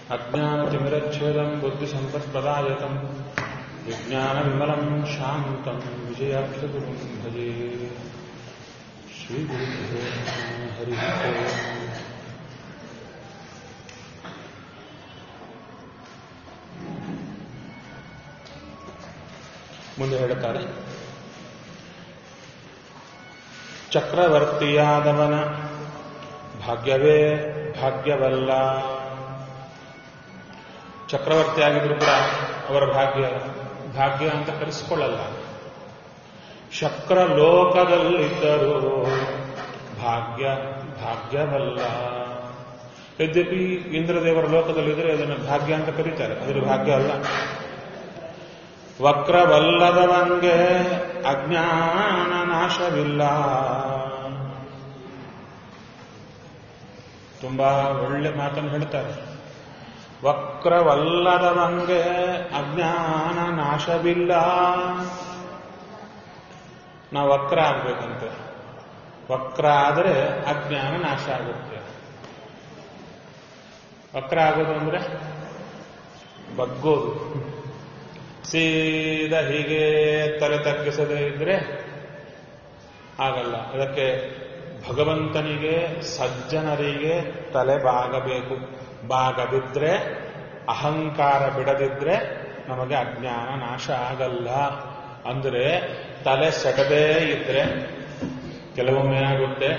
अज्ञानतिमिरच्छेदम् बुद्धिसम्पत्प्रदायकम् विज्ञानविमलम् शान्तम् विजयाक्षगुरुम् भजे श्रीगुरुभ्यो नमः हरिः ओम् ಮುಂದೆ ಹೇಳುತ್ತಾರೆ ಚಕ್ರವರ್ತಿಯಾದವನ ಭಾಗ್ಯವೇ ಭಾಗ್ಯವಲ್ಲ ಚಕ್ರವರ್ತಿಯಾಗಿದ್ರು ಕೂಡ ಅವರ ಭಾಗ್ಯ ಭಾಗ್ಯ ಅಂತ ಕರೆಸಿಕೊಳ್ಳಲ್ಲ ಶಕ್ರ ಲೋಕದಲ್ಲಿದ್ದರೂ ಭಾಗ್ಯ ಭಾಗ್ಯವಲ್ಲ ಯದ್ಯಪಿ ಇಂದ್ರದೇವರ ಲೋಕದಲ್ಲಿದ್ದರೆ ಅದನ್ನು ಭಾಗ್ಯ ಅಂತ ಕರೀತಾರೆ ಅದ್ರ ಭಾಗ್ಯ ಅಲ್ಲ ವಕ್ರವಲ್ಲದವಂಗೆ ಅಜ್ಞಾನ ನಾಶವಿಲ್ಲ ತುಂಬಾ ಒಳ್ಳೆ ಮಾತನ್ನು ಹೇಳ್ತಾರೆ ವಕ್ರವಲ್ಲದವಂಗೆ ಅಜ್ಞಾನ ನಾಶವಿಲ್ಲ ನಾವು ವಕ್ರ ಆಗ್ಬೇಕಂತೆ ವಕ್ರ ಆದರೆ ಅಜ್ಞಾನ ನಾಶ ಆಗುತ್ತೆ ವಕ್ರ ಆಗೋದು ಅಂದ್ರೆ ಬಗ್ಗೋದು ಸೀದಾ ಹೀಗೆ ತಲೆ ತಗ್ಗಿಸದೇ ಇದ್ರೆ ಆಗಲ್ಲ ಅದಕ್ಕೆ ಭಗವಂತನಿಗೆ ಸಜ್ಜನರಿಗೆ ತಲೆ ಬಾಗಬೇಕು ಬಾಗದಿದ್ರೆ ಅಹಂಕಾರ ಬಿಡದಿದ್ರೆ ನಮಗೆ ಅಜ್ಞಾನ ನಾಶ ಆಗಲ್ಲ ಅಂದ್ರೆ ತಲೆ ಸೆಟದೇ ಇದ್ರೆ ಕೆಲವೊಮ್ಮೆ ಏನಾಗುತ್ತೆ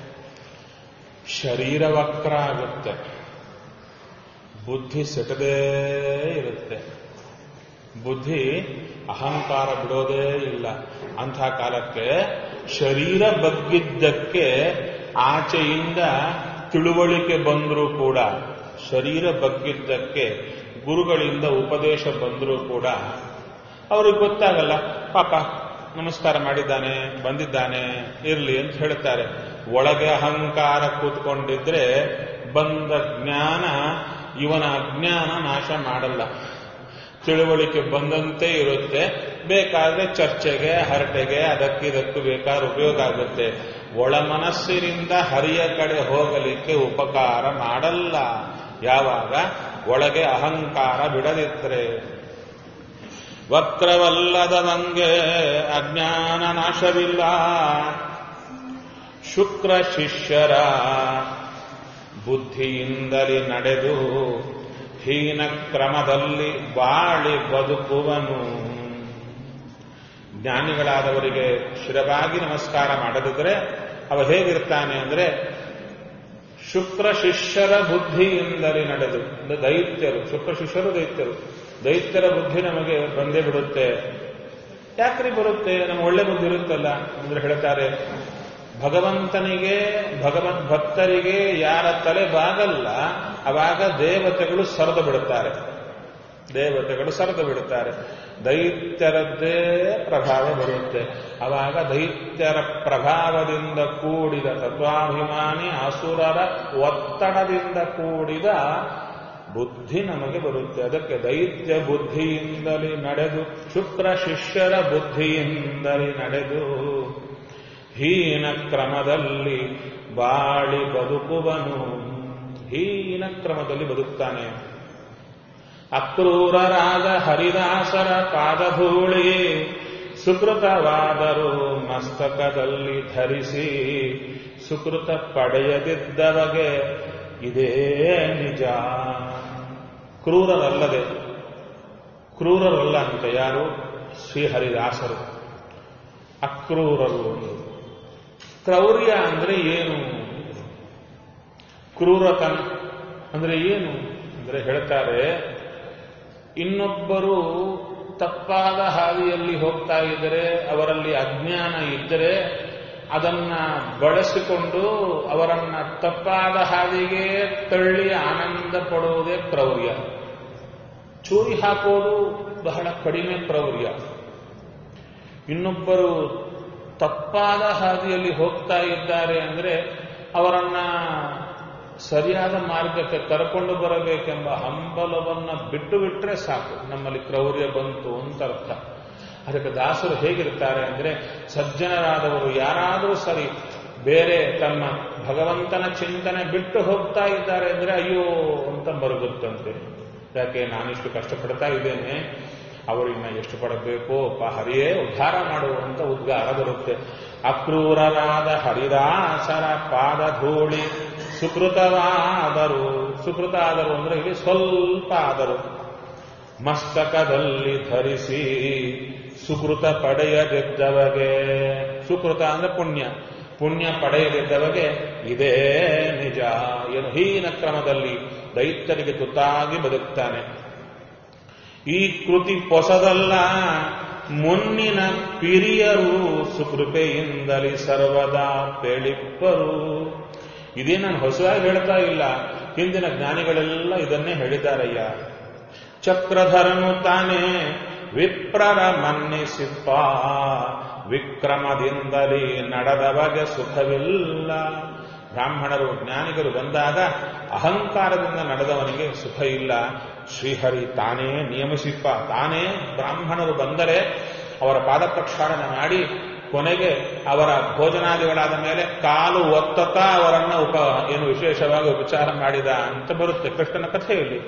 ಶರೀರ ವಕ್ರ ಆಗುತ್ತೆ ಬುದ್ಧಿ ಸೆಟದೇ ಇರುತ್ತೆ ಬುದ್ಧಿ ಅಹಂಕಾರ ಬಿಡೋದೇ ಇಲ್ಲ ಅಂಥ ಕಾಲಕ್ಕೆ ಶರೀರ ಬಗ್ಗಿದ್ದಕ್ಕೆ ಆಚೆಯಿಂದ ತಿಳುವಳಿಕೆ ಬಂದರೂ ಕೂಡ ಶರೀರ ಬಗ್ಗಿದ್ದಕ್ಕೆ ಗುರುಗಳಿಂದ ಉಪದೇಶ ಬಂದರೂ ಕೂಡ ಅವ್ರಿಗೆ ಗೊತ್ತಾಗಲ್ಲ ಪಾಪ ನಮಸ್ಕಾರ ಮಾಡಿದ್ದಾನೆ ಬಂದಿದ್ದಾನೆ ಇರಲಿ ಅಂತ ಹೇಳ್ತಾರೆ ಒಳಗೆ ಅಹಂಕಾರ ಕೂತ್ಕೊಂಡಿದ್ರೆ ಬಂದ ಜ್ಞಾನ ಇವನ ಅಜ್ಞಾನ ನಾಶ ಮಾಡಲ್ಲ ತಿಳುವಳಿಕೆ ಬಂದಂತೆ ಇರುತ್ತೆ ಬೇಕಾದ್ರೆ ಚರ್ಚೆಗೆ ಹರಟೆಗೆ ಅದಕ್ಕಿದಕ್ಕೂ ಬೇಕಾದ್ರೆ ಉಪಯೋಗ ಆಗುತ್ತೆ ಒಳ ಮನಸ್ಸಿನಿಂದ ಹರಿಯ ಕಡೆ ಹೋಗಲಿಕ್ಕೆ ಉಪಕಾರ ಮಾಡಲ್ಲ ಯಾವಾಗ ಒಳಗೆ ಅಹಂಕಾರ ಬಿಡದಿದ್ರೆ ವಕ್ರವಲ್ಲದವಂಗೆ ಅಜ್ಞಾನ ನಾಶವಿಲ್ಲ ಶುಕ್ರ ಶಿಷ್ಯರ ಬುದ್ಧಿಯಿಂದಲೇ ನಡೆದು ಹೀನ ಕ್ರಮದಲ್ಲಿ ಬಾಳಿ ಬದುಕುವನು ಜ್ಞಾನಿಗಳಾದವರಿಗೆ ಶಿರವಾಗಿ ನಮಸ್ಕಾರ ಮಾಡದಿದ್ರೆ ಅವ ಹೇಗಿರ್ತಾನೆ ಅಂದ್ರೆ ಶುಕ್ರ ಶಿಷ್ಯರ ಬುದ್ಧಿಯಿಂದಲೇ ನಡೆದು ದೈತ್ಯರು ಶುಕ್ರ ಶಿಷ್ಯರು ದೈತ್ಯರು ದೈತ್ಯರ ಬುದ್ಧಿ ನಮಗೆ ಬಂದೇ ಬಿಡುತ್ತೆ ಯಾಕ್ರಿ ಬರುತ್ತೆ ನಮ್ಗೆ ಒಳ್ಳೆ ಬುದ್ಧಿ ಇರುತ್ತಲ್ಲ ಅಂದ್ರೆ ಹೇಳ್ತಾರೆ ಭಗವಂತನಿಗೆ ಭಗವದ್ ಭಕ್ತರಿಗೆ ಯಾರ ತಲೆ ಬಾಗಲ್ಲ ಅವಾಗ ದೇವತೆಗಳು ಸರಿದು ಬಿಡುತ್ತಾರೆ ದೇವತೆಗಳು ಸರಿದು ಬಿಡುತ್ತಾರೆ ದೈತ್ಯರದ್ದೇ ಪ್ರಭಾವ ಬರುತ್ತೆ ಅವಾಗ ದೈತ್ಯರ ಪ್ರಭಾವದಿಂದ ಕೂಡಿದ ತತ್ವಾಭಿಮಾನಿ ಅಸುರರ ಒತ್ತಡದಿಂದ ಕೂಡಿದ ಬುದ್ಧಿ ನಮಗೆ ಬರುತ್ತೆ ಅದಕ್ಕೆ ದೈತ್ಯ ಬುದ್ಧಿಯಿಂದಲೇ ನಡೆದು ಶುಕ್ರ ಶಿಷ್ಯರ ಬುದ್ಧಿಯಿಂದಲೇ ನಡೆದು ಹೀನ ಕ್ರಮದಲ್ಲಿ ಬಾಳಿ ಬದುಕುವನು ಹೀನ ಕ್ರಮದಲ್ಲಿ ಬದುಕ್ತಾನೆ ಅಕ್ರೂರರಾದ ಹರಿದಾಸರ ಪಾದಧೂಳಿ ಸುಕೃತವಾದರೂ ಮಸ್ತಕದಲ್ಲಿ ಧರಿಸಿ ಸುಕೃತ ಪಡೆಯದಿದ್ದವಗೆ ಇದೇ ನಿಜ ಕ್ರೂರರಲ್ಲದೆ ಕ್ರೂರರಲ್ಲ ಅಂತ ಯಾರು ಶ್ರೀಹರಿದಾಸರು ಅಕ್ರೂರರು ಕ್ರೌರ್ಯ ಅಂದ್ರೆ ಏನು ಕ್ರೂರತನ ಅಂದ್ರೆ ಏನು ಅಂದ್ರೆ ಹೇಳ್ತಾರೆ ಇನ್ನೊಬ್ಬರು ತಪ್ಪಾದ ಹಾದಿಯಲ್ಲಿ ಹೋಗ್ತಾ ಇದ್ದರೆ ಅವರಲ್ಲಿ ಅಜ್ಞಾನ ಇದ್ದರೆ ಅದನ್ನ ಬಳಸಿಕೊಂಡು ಅವರನ್ನ ತಪ್ಪಾದ ಹಾದಿಗೆ ತಳ್ಳಿ ಆನಂದ ಪಡುವುದೇ ಕ್ರೌರ್ಯ ಚೂರಿ ಹಾಕೋದು ಬಹಳ ಕಡಿಮೆ ಕ್ರೌರ್ಯ ಇನ್ನೊಬ್ಬರು ತಪ್ಪಾದ ಹಾದಿಯಲ್ಲಿ ಹೋಗ್ತಾ ಇದ್ದಾರೆ ಅಂದ್ರೆ ಅವರನ್ನ ಸರಿಯಾದ ಮಾರ್ಗಕ್ಕೆ ಕರ್ಕೊಂಡು ಬರಬೇಕೆಂಬ ಹಂಬಲವನ್ನ ಬಿಟ್ಟು ಬಿಟ್ರೆ ಸಾಕು ನಮ್ಮಲ್ಲಿ ಕ್ರೌರ್ಯ ಬಂತು ಅಂತ ಅರ್ಥ ಅದಕ್ಕೆ ದಾಸರು ಹೇಗಿರ್ತಾರೆ ಅಂದ್ರೆ ಸಜ್ಜನರಾದವರು ಯಾರಾದರೂ ಸರಿ ಬೇರೆ ತಮ್ಮ ಭಗವಂತನ ಚಿಂತನೆ ಬಿಟ್ಟು ಹೋಗ್ತಾ ಇದ್ದಾರೆ ಅಂದ್ರೆ ಅಯ್ಯೋ ಅಂತ ಮರುಗುತ್ತಂತೆ ಯಾಕೆ ನಾನಿಷ್ಟು ಕಷ್ಟಪಡ್ತಾ ಇದ್ದೇನೆ ಅವರು ಇನ್ನ ಎಷ್ಟು ಪಡಬೇಕು ಪ ಹರಿಯೇ ಉದ್ಧಾರ ಮಾಡುವಂತ ಉದ್ಗಾರ ಬರುತ್ತೆ ಅಕ್ರೂರರಾದ ಹರಿದಾಸರ ಪಾದಧೂಳಿ ಸುಕೃತವಾದರು ಸುಕೃತ ಆದರು ಅಂದ್ರೆ ಇಲ್ಲಿ ಸ್ವಲ್ಪ ಆದರು ಮಸ್ತಕದಲ್ಲಿ ಧರಿಸಿ ಸುಕೃತ ಪಡೆಯದಿದ್ದವಗೆ ಸುಕೃತ ಅಂದ್ರೆ ಪುಣ್ಯ ಪುಣ್ಯ ಪಡೆಯದಿದ್ದವಗೆ ಇದೇ ನಿಜ ಏನು ಹೀನ ಕ್ರಮದಲ್ಲಿ ದೈತ್ಯರಿಗೆ ತುತ್ತಾಗಿ ಬದುಕ್ತಾನೆ ಈ ಕೃತಿ ಹೊಸದಲ್ಲ ಮುನ್ನಿನ ಪಿರಿಯರು ಸುಕೃಪೆಯಿಂದಲೇ ಸರ್ವದಾ ಪೇಳಿಪ್ಪರು ಇದೇ ನಾನು ಹೊಸದಾಗಿ ಹೇಳ್ತಾ ಇಲ್ಲ ಹಿಂದಿನ ಜ್ಞಾನಿಗಳೆಲ್ಲ ಇದನ್ನೇ ಹೇಳಿದ್ದಾರಯ್ಯ ಚಕ್ರಧರನು ತಾನೇ ವಿಪ್ರರ ಮನ್ನಿಸಿಪ್ಪ ವಿಕ್ರಮದಿಂದಲೇ ನಡೆದವಗೆ ಸುಖವಿಲ್ಲ ಬ್ರಾಹ್ಮಣರು ಜ್ಞಾನಿಗರು ಬಂದಾಗ ಅಹಂಕಾರದಿಂದ ನಡೆದವನಿಗೆ ಸುಖ ಇಲ್ಲ ಶ್ರೀಹರಿ ತಾನೇ ನಿಯಮಿಸಿಪ್ಪ ತಾನೇ ಬ್ರಾಹ್ಮಣರು ಬಂದರೆ ಅವರ ಪಾದ ಪ್ರಕ್ಷಾಳನ ಮಾಡಿ ಕೊನೆಗೆ ಅವರ ಭೋಜನಾದಿಗಳಾದ ಮೇಲೆ ಕಾಲು ಒತ್ತತಾ ಅವರನ್ನ ಉಪ ಏನು ವಿಶೇಷವಾಗಿ ಉಪಚಾರ ಮಾಡಿದ ಅಂತ ಬರುತ್ತೆ ಕೃಷ್ಣನ ಕಥೆಯಲ್ಲಿ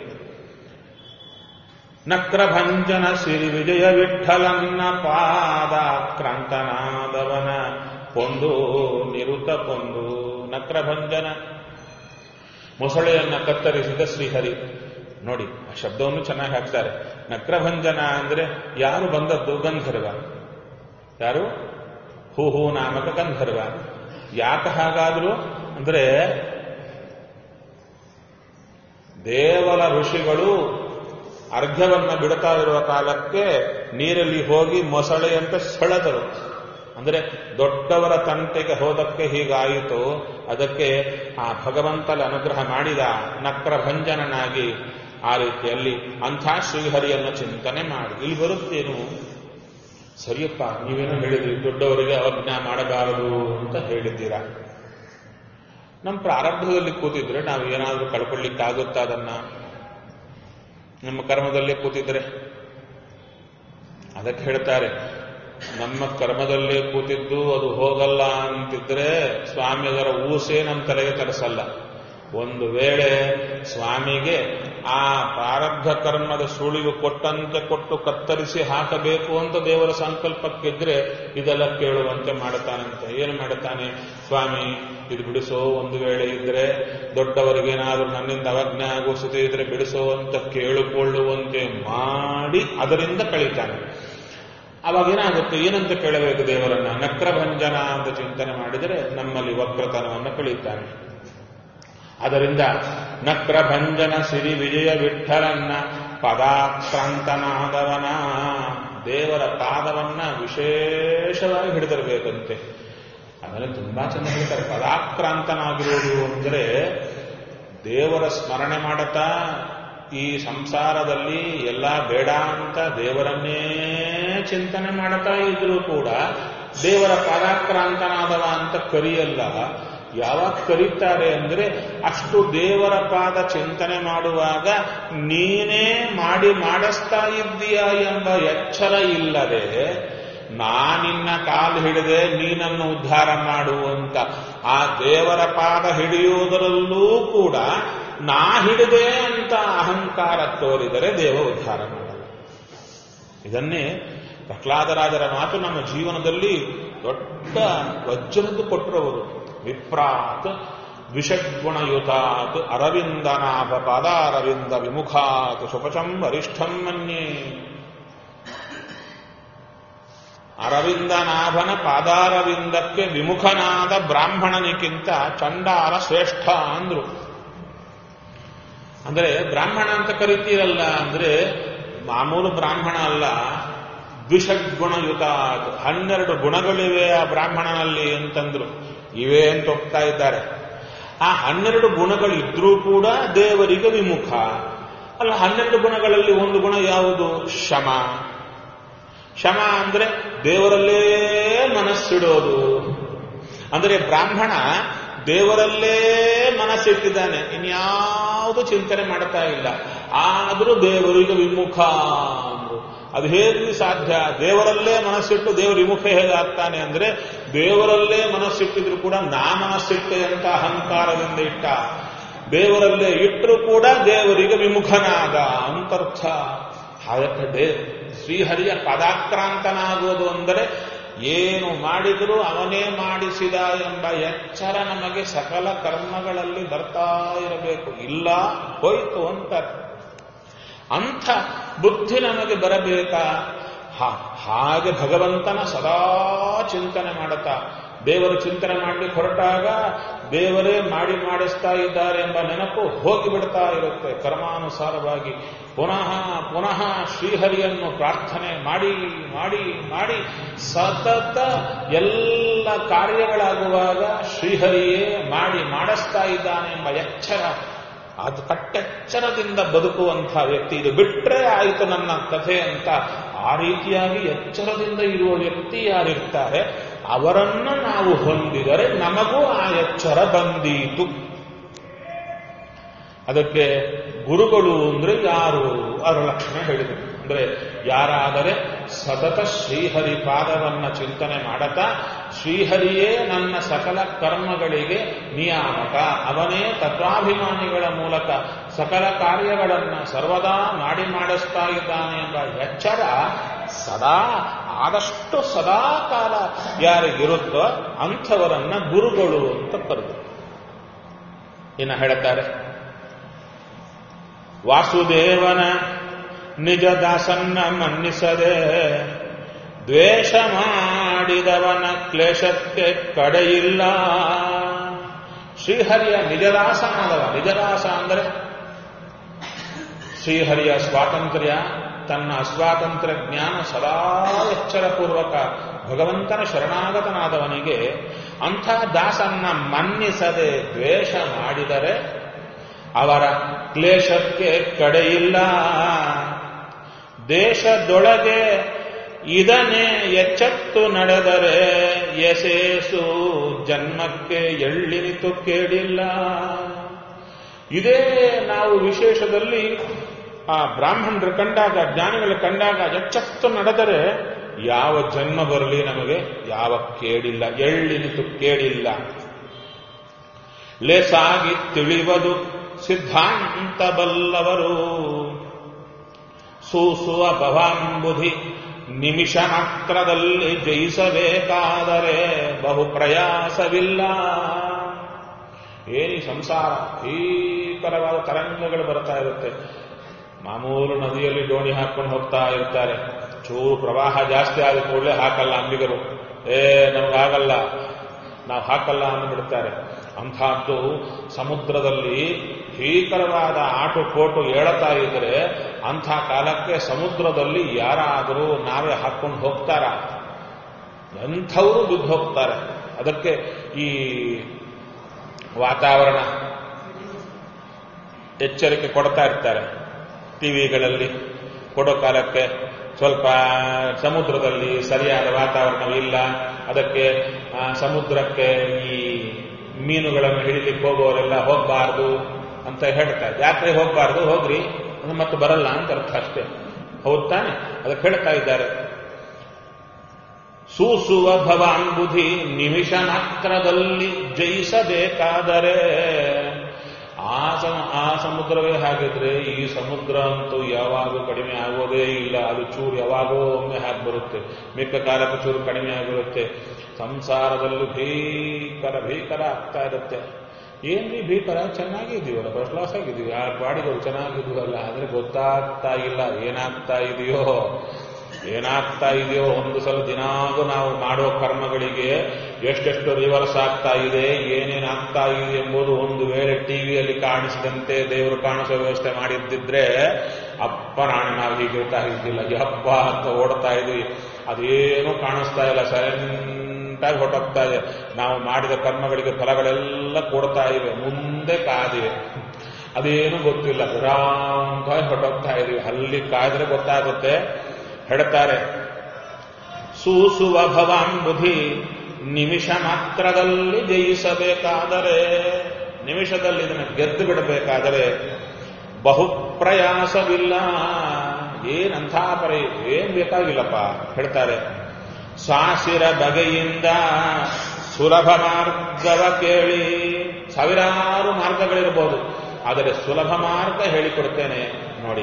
ನಕ್ರಭಂಜನ ಸಿರಿ ವಿಜಯ ವಿಠಲನ್ನ ಪಾದ ಕ್ರಾಂತನಾದವನ ಪೊಂದು ನಿರುತ ಪೊಂದು ನಕ್ರಭಂಜನ ಮೊಸಳೆಯನ್ನ ಕತ್ತರಿಸಿದ ಶ್ರೀಹರಿ ನೋಡಿ ಆ ಶಬ್ದವನ್ನು ಚೆನ್ನಾಗಿ ಹಾಕ್ತಾರೆ ನಕ್ರಭಂಜನ ಅಂದ್ರೆ ಯಾರು ಬಂದದ್ದು ಗಂಧರ್ವ ಯಾರು ಹೂ ಹೂ ನಾಮಕ ಗಂಧರ್ವ ಯಾಕೆ ಹಾಗಾದ್ರು ಅಂದ್ರೆ ದೇವಲ ಋಷಿಗಳು ಅರ್ಘ್ಯವನ್ನ ಬಿಡುತ್ತಾ ಇರುವ ಕಾಲಕ್ಕೆ ನೀರಲ್ಲಿ ಹೋಗಿ ಮೊಸಳೆಯಂತೆ ಸೆಳೆದರು ಅಂದ್ರೆ ದೊಡ್ಡವರ ತಂಟೆಗೆ ಹೋದಕ್ಕೆ ಹೀಗಾಯಿತು ಅದಕ್ಕೆ ಆ ಭಗವಂತನ ಅನುಗ್ರಹ ಮಾಡಿದ ನಕ್ರಭಂಜನನಾಗಿ ಆ ರೀತಿಯಲ್ಲಿ ಅಂಥ ಶ್ರೀಹರಿಯನ್ನು ಚಿಂತನೆ ಮಾಡಿ ಇಲ್ಲಿ ಬರುತ್ತೇನು ಸರಿಯಪ್ಪ ನೀವೇನೋ ಹೇಳಿದ್ರಿ ದೊಡ್ಡವರಿಗೆ ಅವಜ್ಞಾ ಮಾಡಬಾರದು ಅಂತ ಹೇಳಿದ್ದೀರಾ ನಮ್ಮ ಪ್ರಾರಂಭದಲ್ಲಿ ಕೂತಿದ್ರೆ ನಾವು ಏನಾದರೂ ಕಳ್ಕೊಳ್ಳಿಕ್ಕಾಗುತ್ತಾ ಅದನ್ನ ನಮ್ಮ ಕರ್ಮದಲ್ಲೇ ಕೂತಿದ್ರೆ ಅದಕ್ಕೆ ಹೇಳ್ತಾರೆ ನಮ್ಮ ಕರ್ಮದಲ್ಲೇ ಕೂತಿದ್ದು ಅದು ಹೋಗಲ್ಲ ಅಂತಿದ್ರೆ ಸ್ವಾಮಿ ಅದರ ಊಸೇ ನಮ್ಮ ತಲೆಗೆ ತರಿಸಲ್ಲ ಒಂದು ವೇಳೆ ಸ್ವಾಮಿಗೆ ಆ ಪ್ರಾರಬ್ಧ ಕರ್ಮದ ಸುಳಿವು ಕೊಟ್ಟಂತೆ ಕೊಟ್ಟು ಕತ್ತರಿಸಿ ಹಾಕಬೇಕು ಅಂತ ದೇವರ ಸಂಕಲ್ಪಕ್ಕಿದ್ರೆ ಇದೆಲ್ಲ ಕೇಳುವಂತೆ ಮಾಡುತ್ತಾನಂತೆ ಏನು ಮಾಡುತ್ತಾನೆ ಸ್ವಾಮಿ ಇದು ಬಿಡಿಸೋ ಒಂದು ವೇಳೆ ಇದ್ರೆ ದೊಡ್ಡವರಿಗೇನಾದ್ರೂ ನನ್ನಿಂದ ಅವಜ್ಞೆ ಆಗೋ ಸ್ಥಿತಿ ಇದ್ರೆ ಬಿಡಿಸೋ ಅಂತ ಕೇಳಿಕೊಳ್ಳುವಂತೆ ಮಾಡಿ ಅದರಿಂದ ಕಳೀತಾನೆ ಅವಾಗ ಏನಾಗುತ್ತೆ ಏನಂತ ಕೇಳಬೇಕು ದೇವರನ್ನ ನಕ್ರಭಂಜನ ಅಂತ ಚಿಂತನೆ ಮಾಡಿದರೆ ನಮ್ಮಲ್ಲಿ ವಕ್ರತನವನ್ನು ಕಳೀತಾನೆ ಅದರಿಂದ ನಕ್ರಭಂಜನ ಸಿರಿ ವಿಜಯ ವಿಠಲನ್ನ ಪದಾಕ್ರಾಂತನಾದವನ ದೇವರ ಪಾದವನ್ನ ವಿಶೇಷವಾಗಿ ಹಿಡಿದಿರಬೇಕಂತೆ ಅದನ್ನು ತುಂಬಾ ಚೆನ್ನಾಗಿ ಹೇಳ್ತಾರೆ ಪದಾಕ್ರಾಂತನಾಗಿರುವುದು ಅಂದರೆ ದೇವರ ಸ್ಮರಣೆ ಮಾಡುತ್ತಾ ಈ ಸಂಸಾರದಲ್ಲಿ ಎಲ್ಲ ಬೇಡ ಅಂತ ದೇವರನ್ನೇ ಚಿಂತನೆ ಮಾಡುತ್ತಾ ಇದ್ರೂ ಕೂಡ ದೇವರ ಪರಾಕ್ರಾಂತನಾದವ ಅಂತ ಕರಿಯಲ್ಲ ಯಾವಾಗ ಕರೀತಾರೆ ಅಂದ್ರೆ ಅಷ್ಟು ದೇವರ ಪಾದ ಚಿಂತನೆ ಮಾಡುವಾಗ ನೀನೇ ಮಾಡಿ ಮಾಡಿಸ್ತಾ ಇದ್ದೀಯ ಎಂಬ ಎಚ್ಚರ ಇಲ್ಲದೆ ನಾನಿನ್ನ ಕಾಲು ಹಿಡಿದೆ ನೀನನ್ನು ಉದ್ಧಾರ ಮಾಡುವಂತ ಆ ದೇವರ ಪಾದ ಹಿಡಿಯುವುದರಲ್ಲೂ ಕೂಡ ನಾ ಹಿಡಿದೆ ಅಂತ ಅಹಂಕಾರ ತೋರಿದರೆ ದೇವ ಉದ್ಧಾರ ಮಾಡಲ್ಲ ಇದನ್ನೇ ಪ್ರಹ್ಲಾದರಾಜರ ಮಾತು ನಮ್ಮ ಜೀವನದಲ್ಲಿ ದೊಡ್ಡ ವಜ್ರದ್ದು ಕೊಟ್ಟರವರು ವಿಪ್ರಾತ್ ವಿಷಡ್ಗುಣಯುತಾತ್ ಅರವಿಂದನಾಭ ಪಾದಾರವಿಂದ ವಿಮುಖಾತ್ ಸುಪಚಂ ವರಿಷ್ಠಂ ಮನ್ಯೇ ಅರವಿಂದನಾಭನ ಪಾದಾರವಿಂದಕ್ಕೆ ವಿಮುಖನಾದ ಬ್ರಾಹ್ಮಣನಿಗಿಂತ ಚಂಡಾಲ ಶ್ರೇಷ್ಠ ಅಂದ್ರು ಅಂದ್ರೆ ಬ್ರಾಹ್ಮಣ ಅಂತ ಕರಿತೀರಲ್ಲ ಅಂದ್ರೆ ಮಾಮೂಲು ಬ್ರಾಹ್ಮಣ ಅಲ್ಲ ದ್ವಿಷಡ್ಗುಣಯುತ ಹನ್ನೆರಡು ಗುಣಗಳಿವೆ ಆ ಬ್ರಾಹ್ಮಣನಲ್ಲಿ ಅಂತಂದ್ರು ಇವೆ ಅಂತ ಹೋಗ್ತಾ ಇದ್ದಾರೆ ಆ ಹನ್ನೆರಡು ಗುಣಗಳಿದ್ರೂ ಕೂಡ ದೇವರಿಗೆ ವಿಮುಖ ಅಲ್ಲ ಹನ್ನೆರಡು ಗುಣಗಳಲ್ಲಿ ಒಂದು ಗುಣ ಯಾವುದು ಶಮ ಶಮ ಅಂದ್ರೆ ದೇವರಲ್ಲೇ ಮನಸ್ಸಿಡೋದು ಅಂದ್ರೆ ಬ್ರಾಹ್ಮಣ ದೇವರಲ್ಲೇ ಮನಸ್ಸಿಟ್ಟಿದ್ದಾನೆ ಇನ್ಯಾವುದು ಚಿಂತನೆ ಮಾಡ್ತಾ ಇಲ್ಲ ಆದರೂ ದೇವರಿಗೆ ವಿಮುಖ ಅಂದ್ರು ಅದು ಹೇಗೆ ಸಾಧ್ಯ ದೇವರಲ್ಲೇ ಮನಸ್ಸಿಟ್ಟು ದೇವರು ವಿಮುಖ ಹೇಗಾಗ್ತಾನೆ ಅಂದ್ರೆ ದೇವರಲ್ಲೇ ಮನಸ್ಸಿಟ್ಟಿದ್ರು ಕೂಡ ನಾ ಮನಸ್ಸಿಟ್ಟೆ ಅಂತ ಅಹಂಕಾರದಿಂದ ಇಟ್ಟ ದೇವರಲ್ಲೇ ಇಟ್ಟರೂ ಕೂಡ ದೇವರಿಗೆ ವಿಮುಖನಾಗ ಅಂತರ್ಥ ಹಾಗಕ್ಕೆ ದೇ ಶ್ರೀಹರಿಯ ಪದಾಕ್ರಾಂತನಾಗುವುದು ಅಂದರೆ ಏನು ಮಾಡಿದರೂ ಅವನೇ ಮಾಡಿಸಿದ ಎಂಬ ಎಚ್ಚರ ನಮಗೆ ಸಕಲ ಕರ್ಮಗಳಲ್ಲಿ ಬರ್ತಾ ಇರಬೇಕು ಇಲ್ಲ ಹೋಯ್ತು ಅಂತ ಅಂಥ ಬುದ್ಧಿ ನಮಗೆ ಬರಬೇಕಾ ಹಾಗೆ ಭಗವಂತನ ಸದಾ ಚಿಂತನೆ ಮಾಡುತ್ತಾ ದೇವರು ಚಿಂತನೆ ಮಾಡಲಿಕ್ಕೆ ಹೊರಟಾಗ ದೇವರೇ ಮಾಡಿ ಮಾಡಿಸ್ತಾ ಇದ್ದಾರೆ ಎಂಬ ನೆನಪು ಹೋಗಿಬಿಡ್ತಾ ಇರುತ್ತೆ ಕರ್ಮಾನುಸಾರವಾಗಿ ಪುನಃ ಪುನಃ ಶ್ರೀಹರಿಯನ್ನು ಪ್ರಾರ್ಥನೆ ಮಾಡಿ ಮಾಡಿ ಮಾಡಿ ಸತತ ಎಲ್ಲ ಕಾರ್ಯಗಳಾಗುವಾಗ ಶ್ರೀಹರಿಯೇ ಮಾಡಿ ಮಾಡಿಸ್ತಾ ಇದ್ದಾನೆ ಎಂಬ ಎಚ್ಚರ ಅದು ಕಟ್ಟೆಚ್ಚರದಿಂದ ಬದುಕುವಂಥ ವ್ಯಕ್ತಿ ಇದು ಬಿಟ್ರೆ ಆಯಿತು ನನ್ನ ಕಥೆ ಅಂತ ಆ ರೀತಿಯಾಗಿ ಎಚ್ಚರದಿಂದ ಇರುವ ವ್ಯಕ್ತಿ ಯಾರಿರ್ತಾರೆ ಅವರನ್ನು ನಾವು ಹೊಂದಿದರೆ ನಮಗೂ ಆ ಎಚ್ಚರ ಬಂದೀತು ಅದಕ್ಕೆ ಗುರುಗಳು ಅಂದ್ರೆ ಯಾರು ಅವರ ಲಕ್ಷಣ ಹೇಳಿದರು ಅಂದ್ರೆ ಯಾರಾದರೆ ಸತತ ಶ್ರೀಹರಿ ಪಾದವನ್ನ ಚಿಂತನೆ ಮಾಡತಾ ಶ್ರೀಹರಿಯೇ ನನ್ನ ಸಕಲ ಕರ್ಮಗಳಿಗೆ ನಿಯಾಮಕ ಅವನೇ ತತ್ವಾಭಿಮಾನಿಗಳ ಮೂಲಕ ಸಕಲ ಕಾರ್ಯಗಳನ್ನ ಸರ್ವದಾ ಮಾಡಿ ಮಾಡಿಸ್ತಾ ಇದ್ದಾನೆ ಎಂಬ ಎಚ್ಚರ ಸದಾ ಆದಷ್ಟು ಸದಾ ಕಾಲ ಯಾರಿಗಿರುತ್ತೋ ಅಂಥವರನ್ನ ಗುರುಗಳು ಅಂತ ಕರೆದು ಇನ್ನು ಹೇಳುತ್ತಾರೆ ವಾಸುದೇವನ ನಿಜ ದಾಸನ್ನ ಮನ್ನಿಸದೆ ದ್ವೇಷ ಮಾಡಿದವನ ಕ್ಲೇಶಕ್ಕೆ ಕಡೆಯಿಲ್ಲ ಶ್ರೀಹರಿಯ ನಿಜದಾಸನಾದವ ನಿಜದಾಸ ಅಂದರೆ ಶ್ರೀಹರಿಯ ಸ್ವಾತಂತ್ರ್ಯ ತನ್ನ ಅಸ್ವಾತಂತ್ರ್ಯ ಜ್ಞಾನ ಸದಾ ಎಚ್ಚರಪೂರ್ವಕ ಭಗವಂತನ ಶರಣಾಗತನಾದವನಿಗೆ ಅಂಥ ದಾಸನ್ನ ಮನ್ನಿಸದೆ ದ್ವೇಷ ಮಾಡಿದರೆ ಅವರ ಕ್ಲೇಶಕ್ಕೆ ಕಡೆಯಿಲ್ಲ ದೇಶದೊಳಗೆ ಇದನ್ನೇ ಎಚ್ಚತ್ತು ನಡೆದರೆ ಎಸೇಸು ಜನ್ಮಕ್ಕೆ ಎಳ್ಳಿನಿತು ಕೇಳಿಲ್ಲ ಇದೇ ನಾವು ವಿಶೇಷದಲ್ಲಿ ಆ ಬ್ರಾಹ್ಮಣರು ಕಂಡಾಗ ಜ್ಞಾನಿಗಳು ಕಂಡಾಗ ಎಚ್ಚತ್ತು ನಡೆದರೆ ಯಾವ ಜನ್ಮ ಬರಲಿ ನಮಗೆ ಯಾವ ಕೇಳಿಲ್ಲ ಎಳ್ಳಿನಿತು ಕೇಳಿಲ್ಲ ಲೇಸಾಗಿ ತಿಳಿವದು ಸಿದ್ಧಾಂತ ಬಲ್ಲವರು ಸೂಸುವ ಭವಾಂಬುಧಿ ನಿಮಿಷ ಮಾತ್ರದಲ್ಲಿ ಜಯಿಸಬೇಕಾದರೆ ಬಹು ಪ್ರಯಾಸವಿಲ್ಲ ಏನಿ ಸಂಸಾರ ಭೀಕರವಾದ ತರಂಗಗಳು ಬರ್ತಾ ಇರುತ್ತೆ ಮಾಮೂಲು ನದಿಯಲ್ಲಿ ದೋಣಿ ಹಾಕೊಂಡು ಹೋಗ್ತಾ ಇರ್ತಾರೆ ಚೂರು ಪ್ರವಾಹ ಜಾಸ್ತಿ ಆದ ಕೂಡಲೇ ಹಾಕಲ್ಲ ಅಂಬಿಗರು ಏ ನಮಗಾಗಲ್ಲ ನಾವು ಹಾಕಲ್ಲ ಅಂದ್ಬಿಡ್ತಾರೆ ಅಂಥದ್ದು ಸಮುದ್ರದಲ್ಲಿ ಭೀಕರವಾದ ಆಟು ಕೋಟು ಏಳತಾ ಇದ್ರೆ ಅಂಥ ಕಾಲಕ್ಕೆ ಸಮುದ್ರದಲ್ಲಿ ಯಾರಾದರೂ ನಾವೇ ಹಾಕೊಂಡು ಹೋಗ್ತಾರ ಎಂಥವರು ಬಿದ್ದು ಹೋಗ್ತಾರೆ ಅದಕ್ಕೆ ಈ ವಾತಾವರಣ ಎಚ್ಚರಿಕೆ ಕೊಡ್ತಾ ಇರ್ತಾರೆ ಟಿವಿಗಳಲ್ಲಿ ಕೊಡೋ ಕಾಲಕ್ಕೆ ಸ್ವಲ್ಪ ಸಮುದ್ರದಲ್ಲಿ ಸರಿಯಾದ ವಾತಾವರಣವಿಲ್ಲ ಅದಕ್ಕೆ ಸಮುದ್ರಕ್ಕೆ ಈ ಮೀನುಗಳನ್ನು ಹಿಡಿಲಿಕ್ಕೆ ಹೋಗೋರೆಲ್ಲ ಹೋಗಬಾರ್ದು ಅಂತ ಹೇಳ್ತಾರೆ ಯಾಕೆ ಹೋಗಬಾರ್ದು ಹೋಗ್ರಿ ಮತ್ತೆ ಬರಲ್ಲ ಅಂತ ಅರ್ಥ ಅಷ್ಟೇ ಹೌದ್ ತಾನೆ ಅದಕ್ಕೆ ಹೇಳ್ತಾ ಇದ್ದಾರೆ ಸೂಸುವ ಭವಾಂಬುಧಿ ನಿಮಿಷ ಮಾತ್ರದಲ್ಲಿ ಜಯಿಸಬೇಕಾದರೆ ಆ ಸಮ ಆ ಸಮುದ್ರವೇ ಹಾಗಿದ್ರೆ ಈ ಸಮುದ್ರ ಅಂತೂ ಯಾವಾಗೂ ಕಡಿಮೆ ಆಗೋದೇ ಇಲ್ಲ ಅದು ಚೂರು ಯಾವಾಗೋ ಒಮ್ಮೆ ಹಾಗೆ ಬರುತ್ತೆ ಮಿಕ್ಕ ಕಾಲಕ್ಕೆ ಚೂರು ಕಡಿಮೆ ಆಗಿರುತ್ತೆ ಸಂಸಾರದಲ್ಲಿ ಭೀಕರ ಭೀಕರ ಆಗ್ತಾ ಇರುತ್ತೆ ಏನ್ರಿ ಭೀಕರ ಚೆನ್ನಾಗಿದ್ದೀವಲ್ಲ ಫಸ್ಟ್ ಕ್ಲಾಸ್ ಆಗಿದ್ದೀವಿ ಆ ಬಾಡಿಗಳು ಚೆನ್ನಾಗಿದ್ದೀವಲ್ಲ ಆದ್ರೆ ಗೊತ್ತಾಗ್ತಾ ಇಲ್ಲ ಏನಾಗ್ತಾ ಇದೆಯೋ ಏನಾಗ್ತಾ ಇದೆಯೋ ಒಂದು ಸಲ ದಿನಾಗೂ ನಾವು ಮಾಡೋ ಕರ್ಮಗಳಿಗೆ ಎಷ್ಟೆಷ್ಟು ರಿವರ್ಸ್ ಆಗ್ತಾ ಇದೆ ಏನೇನಾಗ್ತಾ ಇದೆ ಎಂಬುದು ಒಂದು ವೇಳೆ ಟಿವಿಯಲ್ಲಿ ಕಾಣಿಸಿದಂತೆ ದೇವರು ಕಾಣಿಸೋ ವ್ಯವಸ್ಥೆ ಮಾಡಿದ್ದಿದ್ರೆ ಅಪ್ಪ ನಾನು ನಾವು ಹೀಗಿರ್ತಾ ಇದ್ದಿಲ್ಲ ಯಪ್ಪ ಅಂತ ಓಡ್ತಾ ಇದ್ವಿ ಅದೇನೂ ಕಾಣಿಸ್ತಾ ಇಲ್ಲ ಸೈಲೆಂಟಾಗಿ ಹೊಟ್ಟೋಗ್ತಾ ಇದೆ ನಾವು ಮಾಡಿದ ಕರ್ಮಗಳಿಗೆ ಫಲಗಳೆಲ್ಲ ಕೊಡ್ತಾ ಇವೆ ಮುಂದೆ ಕಾದಿವೆ ಅದೇನು ಗೊತ್ತಿಲ್ಲ ವಿರಾಂತವಾಗಿ ಹೊಟ್ಟೋಗ್ತಾ ಇದೀವಿ ಅಲ್ಲಿ ಕಾಯ್ದ್ರೆ ಗೊತ್ತಾಗುತ್ತೆ ಹೇಳ್ತಾರೆ ಸೂಸುವ ಭವಾಂಬುಧಿ ನಿಮಿಷ ಮಾತ್ರದಲ್ಲಿ ಜಯಿಸಬೇಕಾದರೆ ನಿಮಿಷದಲ್ಲಿ ಇದನ್ನು ಗೆದ್ದು ಬಿಡಬೇಕಾದರೆ ಬಹು ಪ್ರಯಾಸವಿಲ್ಲ ಏನಂಥ ಪರ ಏನ್ ಬೇಕಾಗಿಲ್ಲಪ್ಪ ಹೇಳ್ತಾರೆ ಸಾಸಿರ ಬಗೆಯಿಂದ ಸುಲಭ ಮಾರ್ಗವ ಕೇಳಿ ಸಾವಿರಾರು ಮಾರ್ಗಗಳಿರಬಹುದು ಆದರೆ ಸುಲಭ ಮಾರ್ಗ ಹೇಳಿಕೊಡ್ತೇನೆ ನೋಡಿ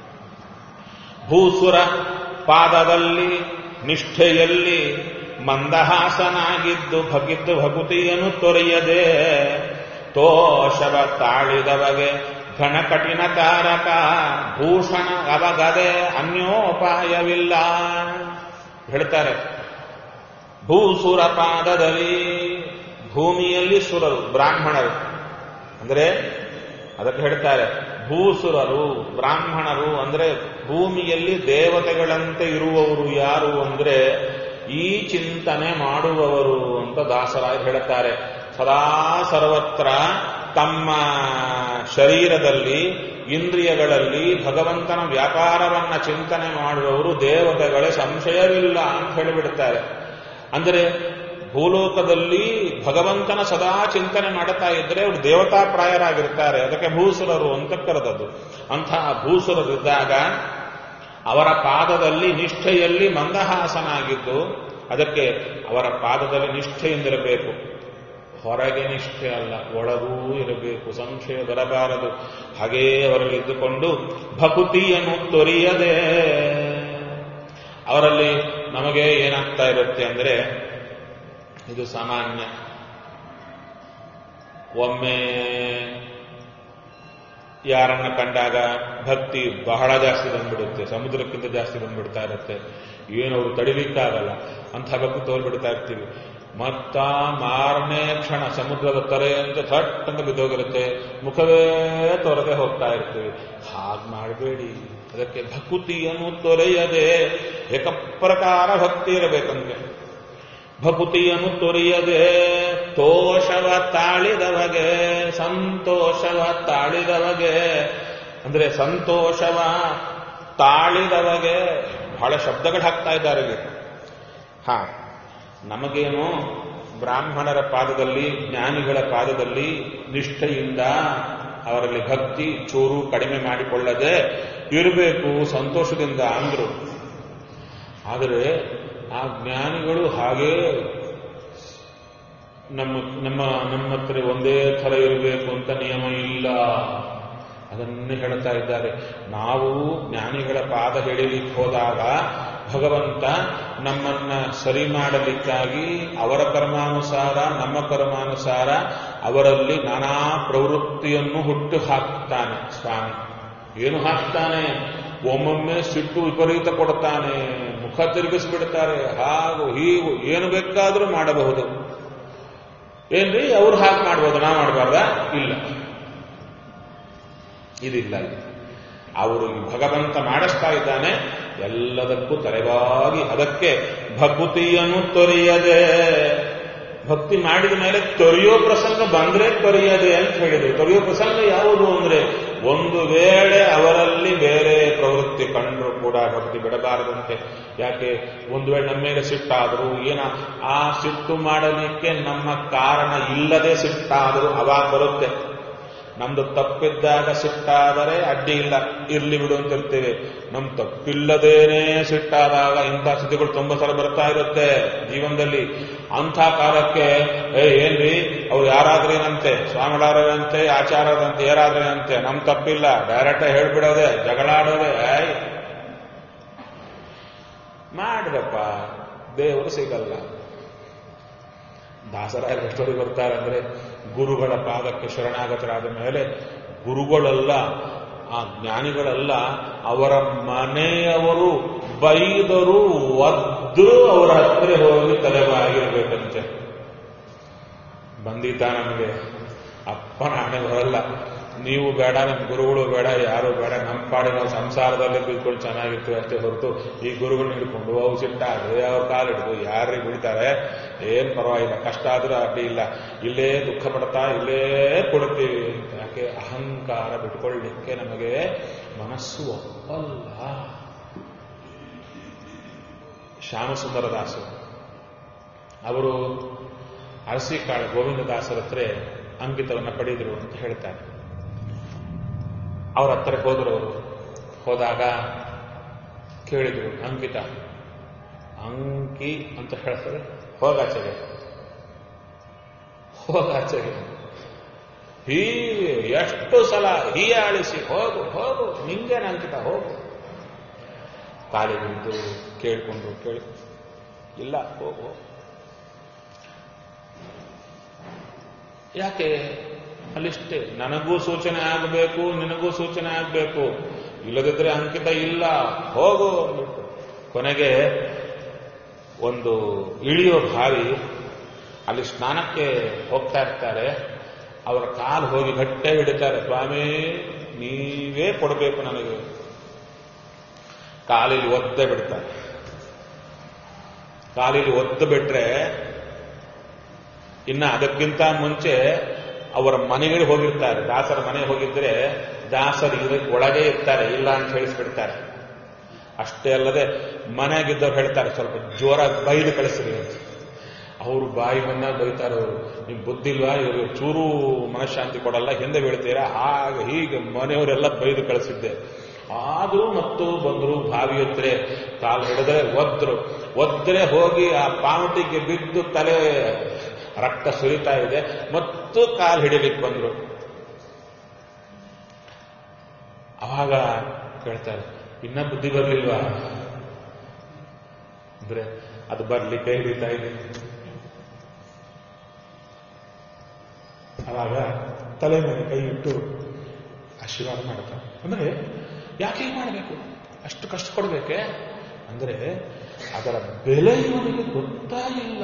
ಭೂಸುರ ಪಾದದಲ್ಲಿ ನಿಷ್ಠೆಯಲ್ಲಿ ಮಂದಹಾಸನಾಗಿದ್ದು ಭಗಿದ್ದು ಭಗುತಿಯನ್ನು ತೊರೆಯದೆ ತೋಷವ ತಾಳಿದವಗೆ ಘನ ಕಠಿಣ ತಾರಕ ಭೂಷಣ ಅವಗದೆ ಅನ್ಯೋಪಾಯವಿಲ್ಲ ಹೇಳ್ತಾರೆ ಭೂಸುರ ಪಾದದಲ್ಲಿ ಭೂಮಿಯಲ್ಲಿ ಸುರರು ಬ್ರಾಹ್ಮಣರು ಅಂದ್ರೆ ಅದಕ್ಕೆ ಹೇಳ್ತಾರೆ ಭೂಸುರರು ಬ್ರಾಹ್ಮಣರು ಅಂದ್ರೆ ಭೂಮಿಯಲ್ಲಿ ದೇವತೆಗಳಂತೆ ಇರುವವರು ಯಾರು ಅಂದ್ರೆ ಈ ಚಿಂತನೆ ಮಾಡುವವರು ಅಂತ ದಾಸರಾಯ ಹೇಳ್ತಾರೆ ಸದಾ ಸರ್ವತ್ರ ತಮ್ಮ ಶರೀರದಲ್ಲಿ ಇಂದ್ರಿಯಗಳಲ್ಲಿ ಭಗವಂತನ ವ್ಯಾಪಾರವನ್ನ ಚಿಂತನೆ ಮಾಡುವವರು ದೇವತೆಗಳೇ ಸಂಶಯವಿಲ್ಲ ಅಂತ ಹೇಳಿಬಿಡ್ತಾರೆ ಅಂದರೆ ಭೂಲೋಕದಲ್ಲಿ ಭಗವಂತನ ಸದಾ ಚಿಂತನೆ ಮಾಡುತ್ತಾ ಇದ್ರೆ ಅವರು ದೇವತಾಪ್ರಾಯರಾಗಿರ್ತಾರೆ ಅದಕ್ಕೆ ಭೂಸುರರು ಅಂತ ಕರೆದದ್ದು ಅಂತಹ ಭೂಸುರರಿದ್ದಾಗ ಅವರ ಪಾದದಲ್ಲಿ ನಿಷ್ಠೆಯಲ್ಲಿ ಮಂದಹಾಸನಾಗಿದ್ದು ಅದಕ್ಕೆ ಅವರ ಪಾದದಲ್ಲಿ ನಿಷ್ಠೆಯಿಂದಿರಬೇಕು ಹೊರಗೆ ನಿಷ್ಠೆ ಅಲ್ಲ ಒಳಗೂ ಇರಬೇಕು ಸಂಶಯ ಬರಬಾರದು ಹಾಗೇ ಅವರಲ್ಲಿ ಇದ್ದುಕೊಂಡು ಭಕುತಿಯನ್ನು ತೊರೆಯದೆ ಅವರಲ್ಲಿ ನಮಗೆ ಏನಾಗ್ತಾ ಇರುತ್ತೆ ಅಂದ್ರೆ ಇದು ಸಾಮಾನ್ಯ ಒಮ್ಮೆ ಯಾರನ್ನ ಕಂಡಾಗ ಭಕ್ತಿ ಬಹಳ ಜಾಸ್ತಿ ಬಂದ್ಬಿಡುತ್ತೆ ಸಮುದ್ರಕ್ಕಿಂತ ಜಾಸ್ತಿ ಬಂದ್ಬಿಡ್ತಾ ಇರುತ್ತೆ ಏನವರು ತಡಿಲಿಕ್ಕಾಗಲ್ಲ ಅಂಥ ಭಕ್ತಿ ತೋರ್ಬಿಡ್ತಾ ಇರ್ತೀವಿ ಮತ್ತ ಮಾರನೇ ಕ್ಷಣ ಸಮುದ್ರದ ತರೆ ಅಂತ ಥಟ್ ಅಂತ ಬಿದ್ದೋಗಿರುತ್ತೆ ಮುಖವೇ ತೊರೆದೇ ಹೋಗ್ತಾ ಇರ್ತೀವಿ ಹಾಗೆ ಮಾಡಬೇಡಿ ಅದಕ್ಕೆ ಭಕುತಿಯನ್ನು ತೊರೆಯದೆ ಏಕಪ್ರಕಾರ ಭಕ್ತಿ ಇರಬೇಕಂತೆ ಭಕುತಿಯನ್ನು ತೊರೆಯದೆ ತೋಷವ ತಾಳಿದವಗೆ ಸಂತೋಷವ ತಾಳಿದವಗೆ ಅಂದ್ರೆ ಸಂತೋಷವ ತಾಳಿದವಗೆ ಬಹಳ ಶಬ್ದಗಳು ಹಾಕ್ತಾ ಇದ್ದಾರೆ ಇಲ್ಲಿ ಹಾ ನಮಗೇನು ಬ್ರಾಹ್ಮಣರ ಪಾದದಲ್ಲಿ ಜ್ಞಾನಿಗಳ ಪಾದದಲ್ಲಿ ನಿಷ್ಠೆಯಿಂದ ಅವರಲ್ಲಿ ಭಕ್ತಿ ಚೂರು ಕಡಿಮೆ ಮಾಡಿಕೊಳ್ಳದೆ ಇರಬೇಕು ಸಂತೋಷದಿಂದ ಅಂದ್ರು ಆದರೆ ಆ ಜ್ಞಾನಿಗಳು ಹಾಗೇ ನಮ್ಮ ನಮ್ಮ ನಮ್ಮ ಹತ್ರ ಒಂದೇ ಥರ ಇರಬೇಕು ಅಂತ ನಿಯಮ ಇಲ್ಲ ಅದನ್ನೇ ಹೇಳ್ತಾ ಇದ್ದಾರೆ ನಾವು ಜ್ಞಾನಿಗಳ ಪಾದ ಹಿಡಿಲಿಕ್ಕೆ ಹೋದಾಗ ಭಗವಂತ ನಮ್ಮನ್ನ ಸರಿ ಮಾಡಲಿಕ್ಕಾಗಿ ಅವರ ಕರ್ಮಾನುಸಾರ ನಮ್ಮ ಕರ್ಮಾನುಸಾರ ಅವರಲ್ಲಿ ನಾನಾ ಪ್ರವೃತ್ತಿಯನ್ನು ಹುಟ್ಟು ಹಾಕ್ತಾನೆ ಸ್ವಾಮಿ ಏನು ಹಾಕ್ತಾನೆ ಒಮ್ಮೊಮ್ಮೆ ಸಿಟ್ಟು ವಿಪರೀತ ಕೊಡ್ತಾನೆ ಮುಖ ತಿರುಗಿಸ್ಬಿಡ್ತಾರೆ ಹಾಗೂ ಹೀಗೂ ಏನು ಬೇಕಾದರೂ ಮಾಡಬಹುದು ಏನ್ರಿ ಅವ್ರು ಹಾಗೆ ಮಾಡ್ಬೋದು ನಾ ಮಾಡಬಾರ್ದ ಇಲ್ಲ ಇದಿಲ್ಲ ಅವರು ಭಗವಂತ ಮಾಡಿಸ್ತಾ ಇದ್ದಾನೆ ಎಲ್ಲದಕ್ಕೂ ತಲೆಬಾಗಿ ಅದಕ್ಕೆ ಭಕುತಿಯನ್ನು ತೊರೆಯದೆ ಭಕ್ತಿ ಮಾಡಿದ ಮೇಲೆ ತೊರೆಯೋ ಪ್ರಸಂಗ ಬಂದ್ರೆ ತೊರೆಯದೆ ಅಂತ ಹೇಳಿದ್ರು ತೊರೆಯೋ ಪ್ರಸಂಗ ಯಾವುದು ಅಂದ್ರೆ ಒಂದು ವೇಳೆ ಅವರಲ್ಲಿ ಬೇರೆ ಪ್ರವೃತ್ತಿ ಕಂಡ್ರು ಕೂಡ ಭಕ್ತಿ ಬಿಡಬಾರದಂತೆ ಯಾಕೆ ಒಂದು ವೇಳೆ ನಮ್ಮ ಮೇಲೆ ಸಿಟ್ಟಾದರೂ ಏನ ಆ ಸಿಟ್ಟು ಮಾಡಲಿಕ್ಕೆ ನಮ್ಮ ಕಾರಣ ಇಲ್ಲದೆ ಸಿಟ್ಟಾದರೂ ಅವಾಗ ಬರುತ್ತೆ ನಮ್ದು ತಪ್ಪಿದ್ದಾಗ ಸಿಟ್ಟಾದರೆ ಅಡ್ಡಿ ಇಲ್ಲ ಇರ್ಲಿ ಬಿಡು ಅಂತ ಇರ್ತೇವೆ ನಮ್ ತಪ್ಪಿಲ್ಲದೇನೆ ಸಿಟ್ಟಾದಾಗ ಇಂಥ ಸ್ಥಿತಿಗಳು ತುಂಬಾ ಸಲ ಬರ್ತಾ ಇರುತ್ತೆ ಜೀವನದಲ್ಲಿ ಅಂಥ ಕಾಲಕ್ಕೆ ಏ ಏನ್ರಿ ಅವ್ರು ಯಾರಾದ್ರೇನಂತೆ ಸ್ವಾಮಿಗಳಾರಂತೆ ಆಚಾರದಂತೆ ಯಾರಾದ್ರೇನಂತೆ ನಮ್ ತಪ್ಪಿಲ್ಲ ಡೈರೆಕ್ಟ್ ಹೇಳ್ಬಿಡೋದೆ ಜಗಳಾಡೋದೆ ಏಯ್ ಮಾಡ್ರಪ್ಪ ದೇವರು ಸಿಗಲ್ಲ ದಾಸರಾಯರು ಎಷ್ಟೊಂದು ಬರ್ತಾರೆ ಅಂದ್ರೆ ಗುರುಗಳ ಪಾದಕ್ಕೆ ಶರಣಾಗತರಾದ ಮೇಲೆ ಗುರುಗಳೆಲ್ಲ ಆ ಜ್ಞಾನಿಗಳೆಲ್ಲ ಅವರ ಮನೆಯವರು ಬೈದರು ಒದ್ರು ಅವರ ಹತ್ತಿರ ಹೋಗಿ ತಲೆಬಾಗಿರ್ಬೇಕಂತೆ ಬಂದಿದ್ದ ನಮಗೆ ಅಪ್ಪನ ಹಣೆ ಬರಲ್ಲ ನೀವು ಬೇಡ ನಮ್ಮ ಗುರುಗಳು ಬೇಡ ಯಾರು ಬೇಡ ನಮ್ಮ ಪಾಡಿ ನಾವು ಸಂಸಾರದಲ್ಲೇ ಬಿದ್ಕೊಂಡು ಚೆನ್ನಾಗಿರ್ತೀವಿ ಅಷ್ಟೇ ಹೊರತು ಈ ಗುರುಗಳನ್ನ ಹಿಡ್ಕೊಂಡು ಅವು ಸಿಟ್ಟಾದ್ರೆ ಅವ್ರ ಕಾಲಿಡ್ದು ಯಾರಿಗೆ ಬಿಡ್ತಾರೆ ಏನ್ ಪರವಾಗಿಲ್ಲ ಕಷ್ಟ ಆದ್ರೂ ಅಡ್ಡಿ ಇಲ್ಲ ಇಲ್ಲೇ ದುಃಖ ಪಡ್ತಾ ಇಲ್ಲೇ ಕೊಡ್ತೀವಿ ಯಾಕೆ ಅಹಂಕಾರ ಬಿಟ್ಕೊಳ್ಳಿಕ್ಕೆ ನಮಗೆ ಮನಸ್ಸು ಒಪ್ಪಲ್ಲ ಶ್ಯಾಮಸುಂದರ ದಾಸರು ಅವರು ಅರಸಿಕಾಳು ಗೋವಿಂದದಾಸರ ಹತ್ರ ಅಂಕಿತವನ್ನು ಪಡೆದರು ಅಂತ ಹೇಳ್ತಾರೆ ಅವ್ರ ಹತ್ರ ಹೋದರು ಅವರು ಹೋದಾಗ ಕೇಳಿದ್ರು ಅಂಕಿತ ಅಂಕಿ ಅಂತ ಹೇಳ್ತಾರೆ ಹೋಗಾಚೆಗೆ ಹೋಗಾಚೆಗೆ ಹೀಗೆ ಎಷ್ಟು ಸಲ ಹೀಯಾಳಿಸಿ ಹೋಗು ಹೋಗು ನಿಂಗೇನು ಅಂಕಿತ ಹೋಗು ಕಾಲಿಗೆ ಬಿದ್ದು ಕೇಳ್ಕೊಂಡು ಕೇಳಿ ಇಲ್ಲ ಹೋಗು ಯಾಕೆ ಅಲ್ಲಿಷ್ಟೇ ನನಗೂ ಸೂಚನೆ ಆಗಬೇಕು ನಿನಗೂ ಸೂಚನೆ ಆಗಬೇಕು ಇಲ್ಲದಿದ್ರೆ ಅಂಕಿತ ಇಲ್ಲ ಹೋಗು ಅಂದ್ಬಿಟ್ಟು ಕೊನೆಗೆ ಒಂದು ಇಳಿಯೋ ಬಾವಿ ಅಲ್ಲಿ ಸ್ನಾನಕ್ಕೆ ಹೋಗ್ತಾ ಇರ್ತಾರೆ ಅವರ ಕಾಲು ಹೋಗಿ ಗಟ್ಟೆ ಹಿಡಿತಾರೆ ಸ್ವಾಮಿ ನೀವೇ ಕೊಡಬೇಕು ನನಗೆ ಕಾಲಿಗೆ ಒದ್ದೆ ಬಿಡ್ತಾರೆ ಕಾಲಿಗೆ ಒದ್ದು ಬಿಟ್ರೆ ಇನ್ನ ಅದಕ್ಕಿಂತ ಮುಂಚೆ ಅವರ ಮನೆಗೆ ಹೋಗಿರ್ತಾರೆ ದಾಸರ ಮನೆಗೆ ಹೋಗಿದ್ರೆ ದಾಸರು ಇರ- ಒಳಗೆ ಇರ್ತಾರೆ ಇಲ್ಲ ಅಂತ ಹೇಳಿಸ್ಬಿಡ್ತಾರೆ ಅಷ್ಟೇ ಅಲ್ಲದೆ ಮನೆಯಾಗಿದ್ದವ್ರು ಹೇಳ್ತಾರೆ ಸ್ವಲ್ಪ ಜೋರಾಗಿ ಬೈದು ಕಳಿಸ್ರಿ ಅಂತ ಅವರು ಬಾಯಿ ಬಂದ ಬೈತಾರೆ ಅವರು ನಿಮ್ ಬುದ್ಧಿಲ್ವಾ ಇವರು ಚೂರು ಮನಃಶಾಂತಿ ಕೊಡಲ್ಲ ಹಿಂದೆ ಬೀಳ್ತೀರಾ ಹಾಗೆ ಹೀಗೆ ಮನೆಯವರೆಲ್ಲ ಬೈದು ಕಳಿಸಿದ್ದೆ ಆದರೂ ಮತ್ತು ಬಂದರು ಬಾವಿ ಹತ್ರ ಕಾಲು ಹಿಡಿದ್ರೆ ಒದ್ರು ಒದ್ರೆ ಹೋಗಿ ಆ ಪಾವಟಿಗೆ ಬಿದ್ದು ತಲೆ ರಕ್ತ ಸುರಿತಾ ಇದೆ ಮತ್ತು ಕಾಲು ಹಿಡಿಲಿಕ್ಕೆ ಬಂದ್ರು ಅವಾಗ ಕೇಳ್ತಾರೆ ಇನ್ನ ಬುದ್ಧಿ ಬರ್ಲಿಲ್ವಾ ಅಂದ್ರೆ ಅದು ಬರ್ಲಿ ಕೈ ಹಿಡಿತಾ ಇದೆ ಅವಾಗ ತಲೆ ಮೇಲೆ ಕೈ ಇಟ್ಟು ಆಶೀರ್ವಾದ ಮಾಡ್ತಾರೆ ಅಂದ್ರೆ ಯಾಕೆ ಹೀಗೆ ಮಾಡಬೇಕು ಅಷ್ಟು ಕಷ್ಟ ಕೊಡ್ಬೇಕೆ ಅಂದ್ರೆ ಅದರ ಬೆಲೆ ಇವನಿಗೆ ಗೊತ್ತಾ ಇಲ್ಲ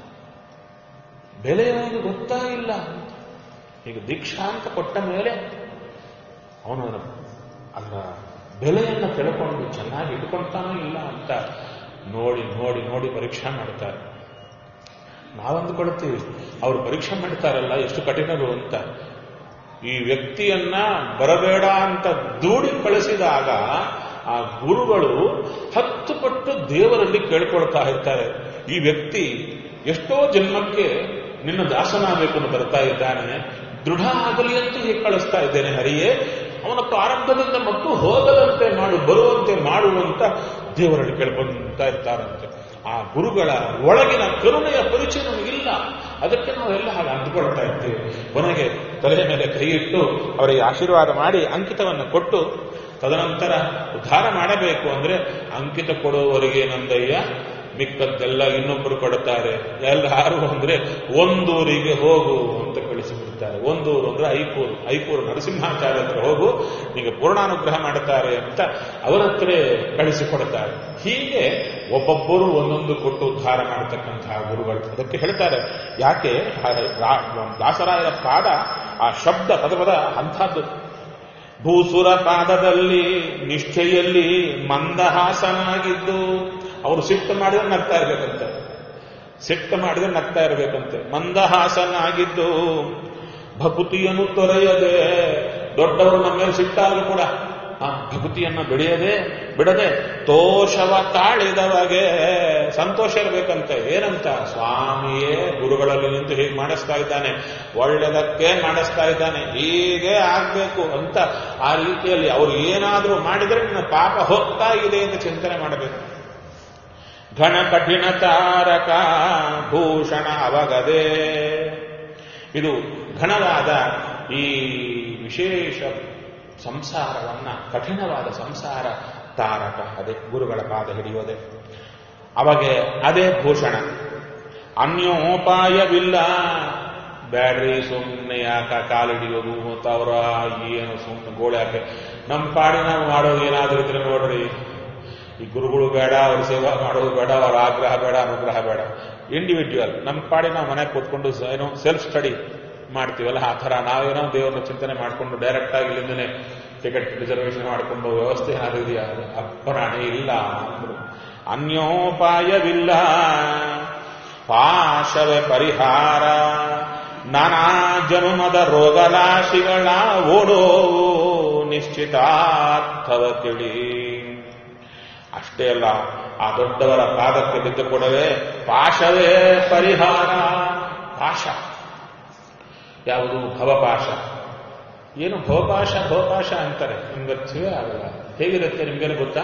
ಬೆಲೆ ಇವನಿಗೆ ಗೊತ್ತಾ ಇಲ್ಲ ಈಗ ದೀಕ್ಷಾ ಅಂತ ಕೊಟ್ಟ ಮೇಲೆ ಅವನು ಅದರ ಬೆಲೆಯನ್ನು ತಿಳ್ಕೊಂಡು ಚೆನ್ನಾಗಿ ಇಟ್ಕೊಳ್ತಾನೋ ಇಲ್ಲ ಅಂತ ನೋಡಿ ನೋಡಿ ನೋಡಿ ಪರೀಕ್ಷೆ ಮಾಡ್ತಾರೆ ನಾವಂದುಕೊಳ್ತೀವಿ ಅವರು ಪರೀಕ್ಷೆ ಮಾಡ್ತಾರಲ್ಲ ಎಷ್ಟು ಕಠಿಣರು ಅಂತ ಈ ವ್ಯಕ್ತಿಯನ್ನ ಬರಬೇಡ ಅಂತ ದೂಡಿ ಕಳಿಸಿದಾಗ ಆ ಗುರುಗಳು ಹತ್ತು ಪಟ್ಟು ದೇವರಲ್ಲಿ ಕೇಳ್ಕೊಳ್ತಾ ಇರ್ತಾರೆ ಈ ವ್ಯಕ್ತಿ ಎಷ್ಟೋ ಜನ್ಮಕ್ಕೆ ನಿನ್ನ ದಾಸನಾಗಬೇಕು ಅಂತ ಬರ್ತಾ ಇದ್ದಾನೆ ದೃಢ ಆಗಲಿ ಅಂತ ಹೀಗೆ ಕಳಿಸ್ತಾ ಇದ್ದೇನೆ ಹರಿಯೇ ಅವನ ಪ್ರಾರಂಭದಿಂದ ಮತ್ತು ಹೋಗದಂತೆ ಮಾಡು ಬರುವಂತೆ ಮಾಡುವಂತ ದೇವರಲ್ಲಿ ಕೇಳ್ಕೊಂತ ಇರ್ತಾರಂತೆ ಆ ಗುರುಗಳ ಒಳಗಿನ ಕರುಣೆಯ ಪರಿಚಯ ನಮಗಿಲ್ಲ ಅದಕ್ಕೆ ನಾವೆಲ್ಲ ಹಾಗೆ ಅಂದುಕೊಳ್ತಾ ಇದ್ದೇವೆ ಕೊನೆಗೆ ತಲೆಯ ಮೇಲೆ ಕೈ ಇಟ್ಟು ಅವರಿಗೆ ಆಶೀರ್ವಾದ ಮಾಡಿ ಅಂಕಿತವನ್ನು ಕೊಟ್ಟು ತದನಂತರ ಉದ್ಧಾರ ಮಾಡಬೇಕು ಅಂದ್ರೆ ಅಂಕಿತ ಕೊಡುವವರಿಗೆ ನಂದಯ್ಯ ಮಿಕ್ಕದ್ದೆಲ್ಲ ಇನ್ನೊಬ್ಬರು ಕೊಡುತ್ತಾರೆ ಎಲ್ಲಾರು ಅಂದ್ರೆ ಒಂದೂರಿಗೆ ಹೋಗು ಅಂತ ಕಳಿಸಿಬಿಡ್ತಾರೆ ಒಂದೂರು ಅಂದ್ರೆ ಐಕೂರು ಐಕೂರು ನರಸಿಂಹಾಚಾರ್ಯ ಹತ್ರ ಹೋಗು ನಿಮಗೆ ಪೂರ್ಣಾನುಗ್ರಹ ಮಾಡುತ್ತಾರೆ ಅಂತ ಅವರ ಹತ್ರ ಕಳಿಸಿಕೊಡುತ್ತಾರೆ ಹೀಗೆ ಒಬ್ಬೊಬ್ಬರು ಒಂದೊಂದು ಕೊಟ್ಟು ಉದ್ಧಾರ ಮಾಡತಕ್ಕಂತಹ ಗುರುಗಳು ಅದಕ್ಕೆ ಹೇಳ್ತಾರೆ ಯಾಕೆ ಆ ರಾ- ದಾಸರಾಯರ ಪಾದ ಆ ಶಬ್ದ ಪದ ಪದ ಅಂಥದ್ದು ಭೂಸುರ ಪಾದದಲ್ಲಿ ನಿಷ್ಠೆಯಲ್ಲಿ ಮಂದಹಾಸನಾಗಿದ್ದು ಅವರು ಸಿಟ್ಟು ಮಾಡಿದ್ರೆ ನಗ್ತಾ ಇರ್ಬೇಕಂತೆ ಸಿಟ್ಟು ಮಾಡಿದ್ರೆ ನಗ್ತಾ ಇರಬೇಕಂತೆ ಮಂದಹಾಸನಾಗಿದ್ದು ಭಕುತಿಯನ್ನು ತೊರೆಯದೆ ದೊಡ್ಡವರು ನಮ್ಮ ಮೇಲೆ ಸಿಟ್ಟಾದ್ರು ಕೂಡ ಆ ಭಕುತಿಯನ್ನು ಬಿಡಿಯದೆ ಬಿಡದೆ ತೋಷವ ತಾಳಿದವಗೆ ಸಂತೋಷ ಇರಬೇಕಂತೆ ಏನಂತ ಸ್ವಾಮಿಯೇ ಗುರುಗಳಲ್ಲಿ ನಿಂತು ಹೀಗೆ ಮಾಡಿಸ್ತಾ ಇದ್ದಾನೆ ಒಳ್ಳೆದಕ್ಕೆ ಮಾಡಿಸ್ತಾ ಇದ್ದಾನೆ ಹೀಗೆ ಆಗ್ಬೇಕು ಅಂತ ಆ ರೀತಿಯಲ್ಲಿ ಅವರು ಏನಾದರೂ ಮಾಡಿದರೆ ನನ್ನ ಪಾಪ ಹೋಗ್ತಾ ಇದೆ ಅಂತ ಚಿಂತನೆ ಮಾಡಬೇಕು ಘನ ಕಠಿಣ ತಾರಕ ಭೂಷಣ ಅವಗದೆ ಇದು ಘನವಾದ ಈ ವಿಶೇಷ ಸಂಸಾರವನ್ನ ಕಠಿಣವಾದ ಸಂಸಾರ ತಾರಕ ಅದೇ ಗುರುಗಳ ಪಾದ ಹಿಡಿಯೋದೆ ಅವಾಗೆ ಅದೇ ಭೂಷಣ ಅನ್ಯೋಪಾಯವಿಲ್ಲ ಬ್ಯಾಡ್ರಿ ಸುಮ್ಮನೆ ಯಾಕ ಕಾಲಿಡಿಯೋದು ಮತ್ತು ಅವರ ಏನು ಸುಮ್ಮನೆ ಗೋಳೆ ಹಾಕಿ ನಮ್ಮ ಪಾಡಿ ನಾವು ಮಾಡೋದು ಏನಾದರೂ ಇದ್ರೆ ನೋಡ್ರಿ ಈ ಗುರುಗಳು ಬೇಡ ಅವ್ರ ಸೇವಾ ಮಾಡೋದು ಬೇಡ ಅವ್ರ ಆಗ್ರಹ ಬೇಡ ಅನುಗ್ರಹ ಬೇಡ ಇಂಡಿವಿಜುವಲ್ ನಮ್ಮ ಪಾಡಿ ನಾವು ಮನೆಗೆ ಕೂತ್ಕೊಂಡು ಸ- ಏನೋ ಸೆಲ್ಫ್ ಸ್ಟಡಿ ಮಾಡ್ತೀವಲ್ಲ ಆ ಥರ ನಾವೇನೋ ದೇವರನ್ನ ಚಿಂತನೆ ಮಾಡಿಕೊಂಡು ಡೈರೆಕ್ಟ್ ಆಗಿ ಇಲ್ಲಿಂದನೇ ಟಿಕೆಟ್ ರಿಸರ್ವೇಷನ್ ಮಾಡಿಕೊಂಡು ವ್ಯವಸ್ಥೆ ಏನಾದ್ರು ಇದೆಯಾ ಅಪ್ಪರಾಣಿ ಇಲ್ಲ ಅಂದ್ರು ಅನ್ಯೋಪಾಯವಿಲ್ಲ ಪಾಶವೇ ಪರಿಹಾರ ನಾನಾ ಜನುಮದ ರೋಗರಾಶಿಗಳ ಓಡೋ ನಿಶ್ಚಿತಾರ್ಥವ ತಿಳಿ ಅಷ್ಟೇ ಅಲ್ಲ ಆ ದೊಡ್ಡವರ ಪಾದಕ್ಕೆ ಬಿದ್ದು ಕೊಡವೆ ಪಾಶವೇ ಪರಿಹಾರ ಪಾಶ ಯಾವುದು ಭವಪಾಶ ಏನು ಭವಪಾಶ ಭವಪಾಶ ಅಂತಾರೆ ನಿಮ್ಗೆ ಅರ್ಥವೇ ಆಗಲ್ಲ ಹೇಗಿರುತ್ತೆ ನಿಮ್ಗೆಲ್ಲ ಗೊತ್ತಾ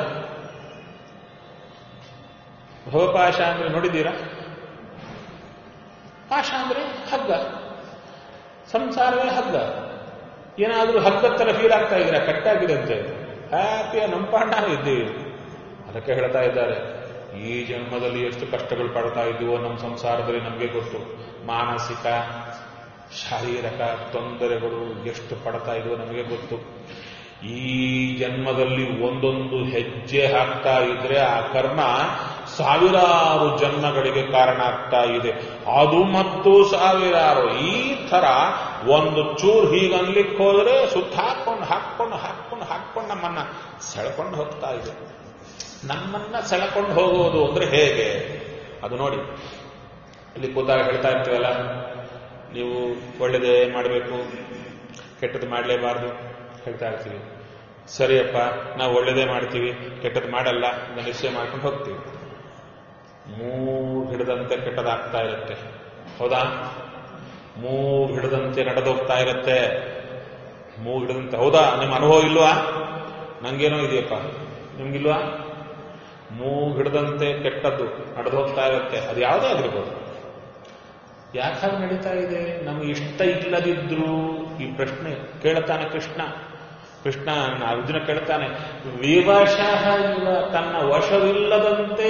ಭವಪಾಶ ಅಂದ್ರೆ ನೋಡಿದ್ದೀರಾ ಪಾಶ ಅಂದ್ರೆ ಹಗ್ಗ ಸಂಸಾರವೇ ಹಗ್ಗ ಏನಾದರೂ ಹಗ್ಗದ ಥರ ಫೀಲ್ ಆಗ್ತಾ ಇದ್ರೆ ಕಟ್ಟಾಗಿದೆ ಅಂತೆ ಹ್ಯಾಪಿಯ ನಂಪಾಂಡ ಇದ್ದೀವಿ ಅದಕ್ಕೆ ಹೇಳ್ತಾ ಇದ್ದಾರೆ ಈ ಜನ್ಮದಲ್ಲಿ ಎಷ್ಟು ಕಷ್ಟಗಳು ಪಡ್ತಾ ಇದ್ದೀವೋ ನಮ್ಮ ಸಂಸಾರದಲ್ಲಿ ನಮಗೆ ಗೊತ್ತು ಮಾನಸಿಕ ಶಾರೀರಿಕ ತೊಂದರೆಗಳು ಎಷ್ಟು ಪಡ್ತಾ ಇದೀವೋ ನಮಗೆ ಗೊತ್ತು ಈ ಜನ್ಮದಲ್ಲಿ ಒಂದೊಂದು ಹೆಜ್ಜೆ ಹಾಕ್ತಾ ಇದ್ರೆ ಆ ಕರ್ಮ ಸಾವಿರಾರು ಜನ್ಮಗಳಿಗೆ ಕಾರಣ ಆಗ್ತಾ ಇದೆ ಅದು ಮತ್ತು ಸಾವಿರಾರು ಈ ತರ ಒಂದು ಚೂರು ಹೀಗನ್ಲಿಕ್ಕೆ ಹೋದ್ರೆ ಸುತ್ತ ಹಾಕೊಂಡು ಹಾಕೊಂಡು ಹಾಕೊಂಡು ಹಾಕೊಂಡು ನಮ್ಮನ್ನ ಸೆಳ್ಕೊಂಡು ಹೋಗ್ತಾ ಇದೆ ನಮ್ಮನ್ನ ಸೆಳ್ಕೊಂಡು ಹೋಗೋದು ಅಂದ್ರೆ ಹೇಗೆ ಅದು ನೋಡಿ ಇಲ್ಲಿ ಕೂತಾಗ ಹೇಳ್ತಾ ಇರ್ತೀವಲ್ಲ ನೀವು ಒಳ್ಳೇದೇ ಮಾಡಬೇಕು ಕೆಟ್ಟದ್ದು ಮಾಡಲೇಬಾರ್ದು ಹೇಳ್ತಾ ಇರ್ತೀವಿ ಸರಿಯಪ್ಪ ನಾವು ಒಳ್ಳೇದೇ ಮಾಡ್ತೀವಿ ಕೆಟ್ಟದ್ದು ಮಾಡಲ್ಲ ಅಂತ ನಿಶ್ಚಯ ಮಾಡ್ಕೊಂಡು ಹೋಗ್ತೀವಿ ಮೂರು ಹಿಡಿದಂತೆ ಕೆಟ್ಟದಾಗ್ತಾ ಇರುತ್ತೆ ಹೌದಾ ಮೂರು ಹಿಡಿದಂತೆ ನಡೆದೋಗ್ತಾ ಇರುತ್ತೆ ಮೂಗು ಹಿಡಿದಂತೆ ಹೌದಾ ನಿಮ್ಮ ಅನುಭವ ಇಲ್ವಾ ನಂಗೇನೋ ಇದೆಯಪ್ಪ ನಿಮ್ಗಿಲ್ವಾ ಮೂಗು ಹಿಡಿದಂತೆ ಕೆಟ್ಟದ್ದು ನಡೆದು ಹೋಗ್ತಾ ಇರುತ್ತೆ ಅದು ಯಾವುದೇ ಆಗಿರ್ಬೋದು ಯಾಕೆ ಹಾಗೆ ನಡೀತಾ ಇದೆ ನಮಗೆ ಇಷ್ಟ ಇಲ್ಲದಿದ್ರು ಈ ಪ್ರಶ್ನೆ ಕೇಳ್ತಾನೆ ಕೃಷ್ಣ ಕೃಷ್ಣ ಅರ್ಜುನ ಕೇಳ್ತಾನೆ ವಿವಶಃ ಇವ ತನ್ನ ವಶವಿಲ್ಲದಂತೆ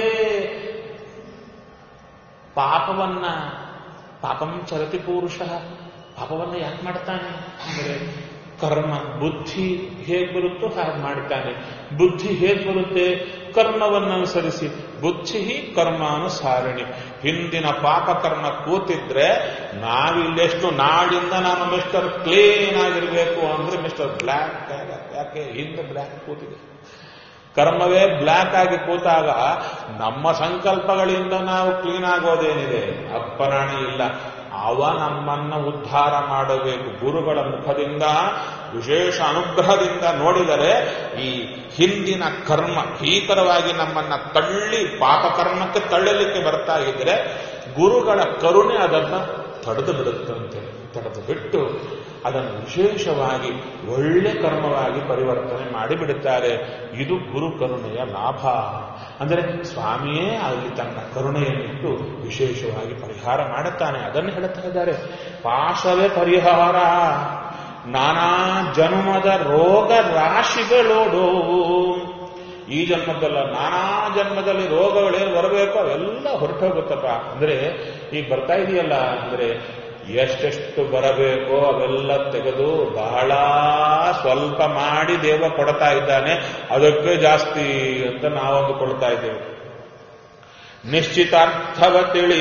ಪಾಪವನ್ನ ಪಾಪಂ ಚರತಿ ಪುರುಷ ಪಾಪವನ್ನ ಯಾಕೆ ಮಾಡ್ತಾನೆ ಅಂದರೆ ಕರ್ಮ ಬುದ್ಧಿ ಹೇಗೆ ಬರುತ್ತೋ ಹಾಗೆ ಮಾಡ್ತಾನೆ ಬುದ್ಧಿ ಹೇಗೆ ಬರುತ್ತೆ ಕರ್ಮವನ್ನು ಅನುಸರಿಸಿ ಬುದ್ಧಿ ಕರ್ಮಾನುಸಾರಿಣಿ ಹಿಂದಿನ ಪಾಪ ಕರ್ಮ ಕೂತಿದ್ರೆ ನಾವಿಲ್ಲೆಷ್ಟು ನಾಳಿಂದ ನಾನು ಮಿಸ್ಟರ್ ಕ್ಲೀನ್ ಆಗಿರ್ಬೇಕು ಅಂದ್ರೆ ಮಿಸ್ಟರ್ ಬ್ಲ್ಯಾಕ್ ಯಾಕೆ ಹಿಂದೆ ಬ್ಲ್ಯಾಕ್ ಕೂತಿದೆ ಕರ್ಮವೇ ಬ್ಲ್ಯಾಕ್ ಆಗಿ ಕೂತಾಗ ನಮ್ಮ ಸಂಕಲ್ಪಗಳಿಂದ ನಾವು ಕ್ಲೀನ್ ಆಗೋದೇನಿದೆ ಅಪ್ಪರಾಣಿ ಇಲ್ಲ ಅವ ನಮ್ಮನ್ನ ಉದ್ಧಾರ ಮಾಡಬೇಕು ಗುರುಗಳ ಮುಖದಿಂದ ವಿಶೇಷ ಅನುಗ್ರಹದಿಂದ ನೋಡಿದರೆ ಈ ಹಿಂದಿನ ಕರ್ಮ ಭೀಕರವಾಗಿ ನಮ್ಮನ್ನ ತಳ್ಳಿ ಪಾಪಕರ್ಮಕ್ಕೆ ತಳ್ಳಲಿಕ್ಕೆ ಬರ್ತಾ ಇದ್ರೆ ಗುರುಗಳ ಕರುಣೆ ಅದನ್ನ ತಡೆದು ಬಿಡುತ್ತಂತೆ ತಡೆದು ಬಿಟ್ಟು ಅದನ್ನು ವಿಶೇಷವಾಗಿ ಒಳ್ಳೆ ಕರ್ಮವಾಗಿ ಪರಿವರ್ತನೆ ಮಾಡಿಬಿಡುತ್ತಾರೆ ಇದು ಗುರು ಕರುಣೆಯ ಲಾಭ ಅಂದರೆ ಸ್ವಾಮಿಯೇ ಅಲ್ಲಿ ತನ್ನ ಕರುಣೆಯನ್ನಿಟ್ಟು ವಿಶೇಷವಾಗಿ ಪರಿಹಾರ ಮಾಡುತ್ತಾನೆ ಅದನ್ನು ಹೇಳುತ್ತಾ ಇದ್ದಾರೆ ಪಾಶವೇ ಪರಿಹಾರ ನಾನಾ ಜನ್ಮದ ರೋಗ ರಾಶಿಗಳೋಡು ಈ ಜನ್ಮದಲ್ಲ ನಾನಾ ಜನ್ಮದಲ್ಲಿ ರೋಗಗಳೇನು ಬರಬೇಕು ಅವೆಲ್ಲ ಹೊರಟೋಗುತ್ತಪ್ಪ ಅಂದ್ರೆ ಈಗ ಬರ್ತಾ ಇದೆಯಲ್ಲ ಅಂದ್ರೆ ಎಷ್ಟೆಷ್ಟು ಬರಬೇಕೋ ಅವೆಲ್ಲ ತೆಗೆದು ಬಹಳ ಸ್ವಲ್ಪ ಮಾಡಿ ದೇವ ಕೊಡ್ತಾ ಇದ್ದಾನೆ ಅದಕ್ಕೆ ಜಾಸ್ತಿ ಅಂತ ನಾವೊಂದು ಕೊಡ್ತಾ ಇದ್ದೇವೆ ನಿಶ್ಚಿತಾರ್ಥವ ತಿಳಿ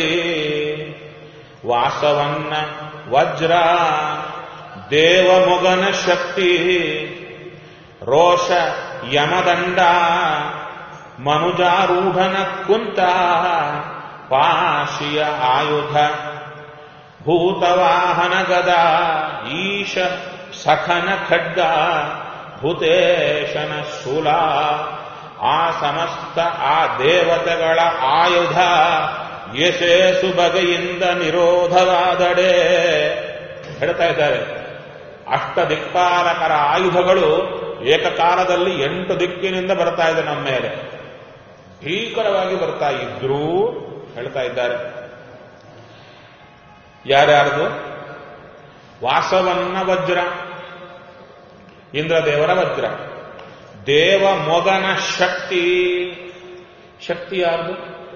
ವಾಸವನ್ನ ವಜ್ರ ದೇವಮೊಗನ ಶಕ್ತಿ ರೋಷ ಯಮದಂಡ ಮನುಜಾರೂಢನ ಕುಂತ ಪಾಶಿಯ ಆಯುಧ ಭೂತವಾಹನ ಗದ ಈಶ ಸಖನ ಖಡ್ಗ ಭೂತೇಶನ ಶೂಲ ಆ ಸಮಸ್ತ ಆ ದೇವತೆಗಳ ಆಯುಧ ಯಶೇಸು ಬಗೆಯಿಂದ ನಿರೋಧವಾದಡೆ ಹೇಳ್ತಾ ಇದ್ದಾರೆ ಅಷ್ಟ ದಿಕ್ಪಾಲಕರ ಆಯುಧಗಳು ಏಕಕಾಲದಲ್ಲಿ ಎಂಟು ದಿಕ್ಕಿನಿಂದ ಬರ್ತಾ ಇದೆ ನಮ್ಮ ಮೇಲೆ ಭೀಕರವಾಗಿ ಬರ್ತಾ ಇದ್ರೂ ಹೇಳ್ತಾ ಇದ್ದಾರೆ ಯಾರ್ಯಾರದು ವಾಸವನ್ನ ವಜ್ರ ಇಂದ್ರದೇವರ ವಜ್ರ ದೇವ ಮೊಗನ ಶಕ್ತಿ ಶಕ್ತಿ ಯಾರ್ದು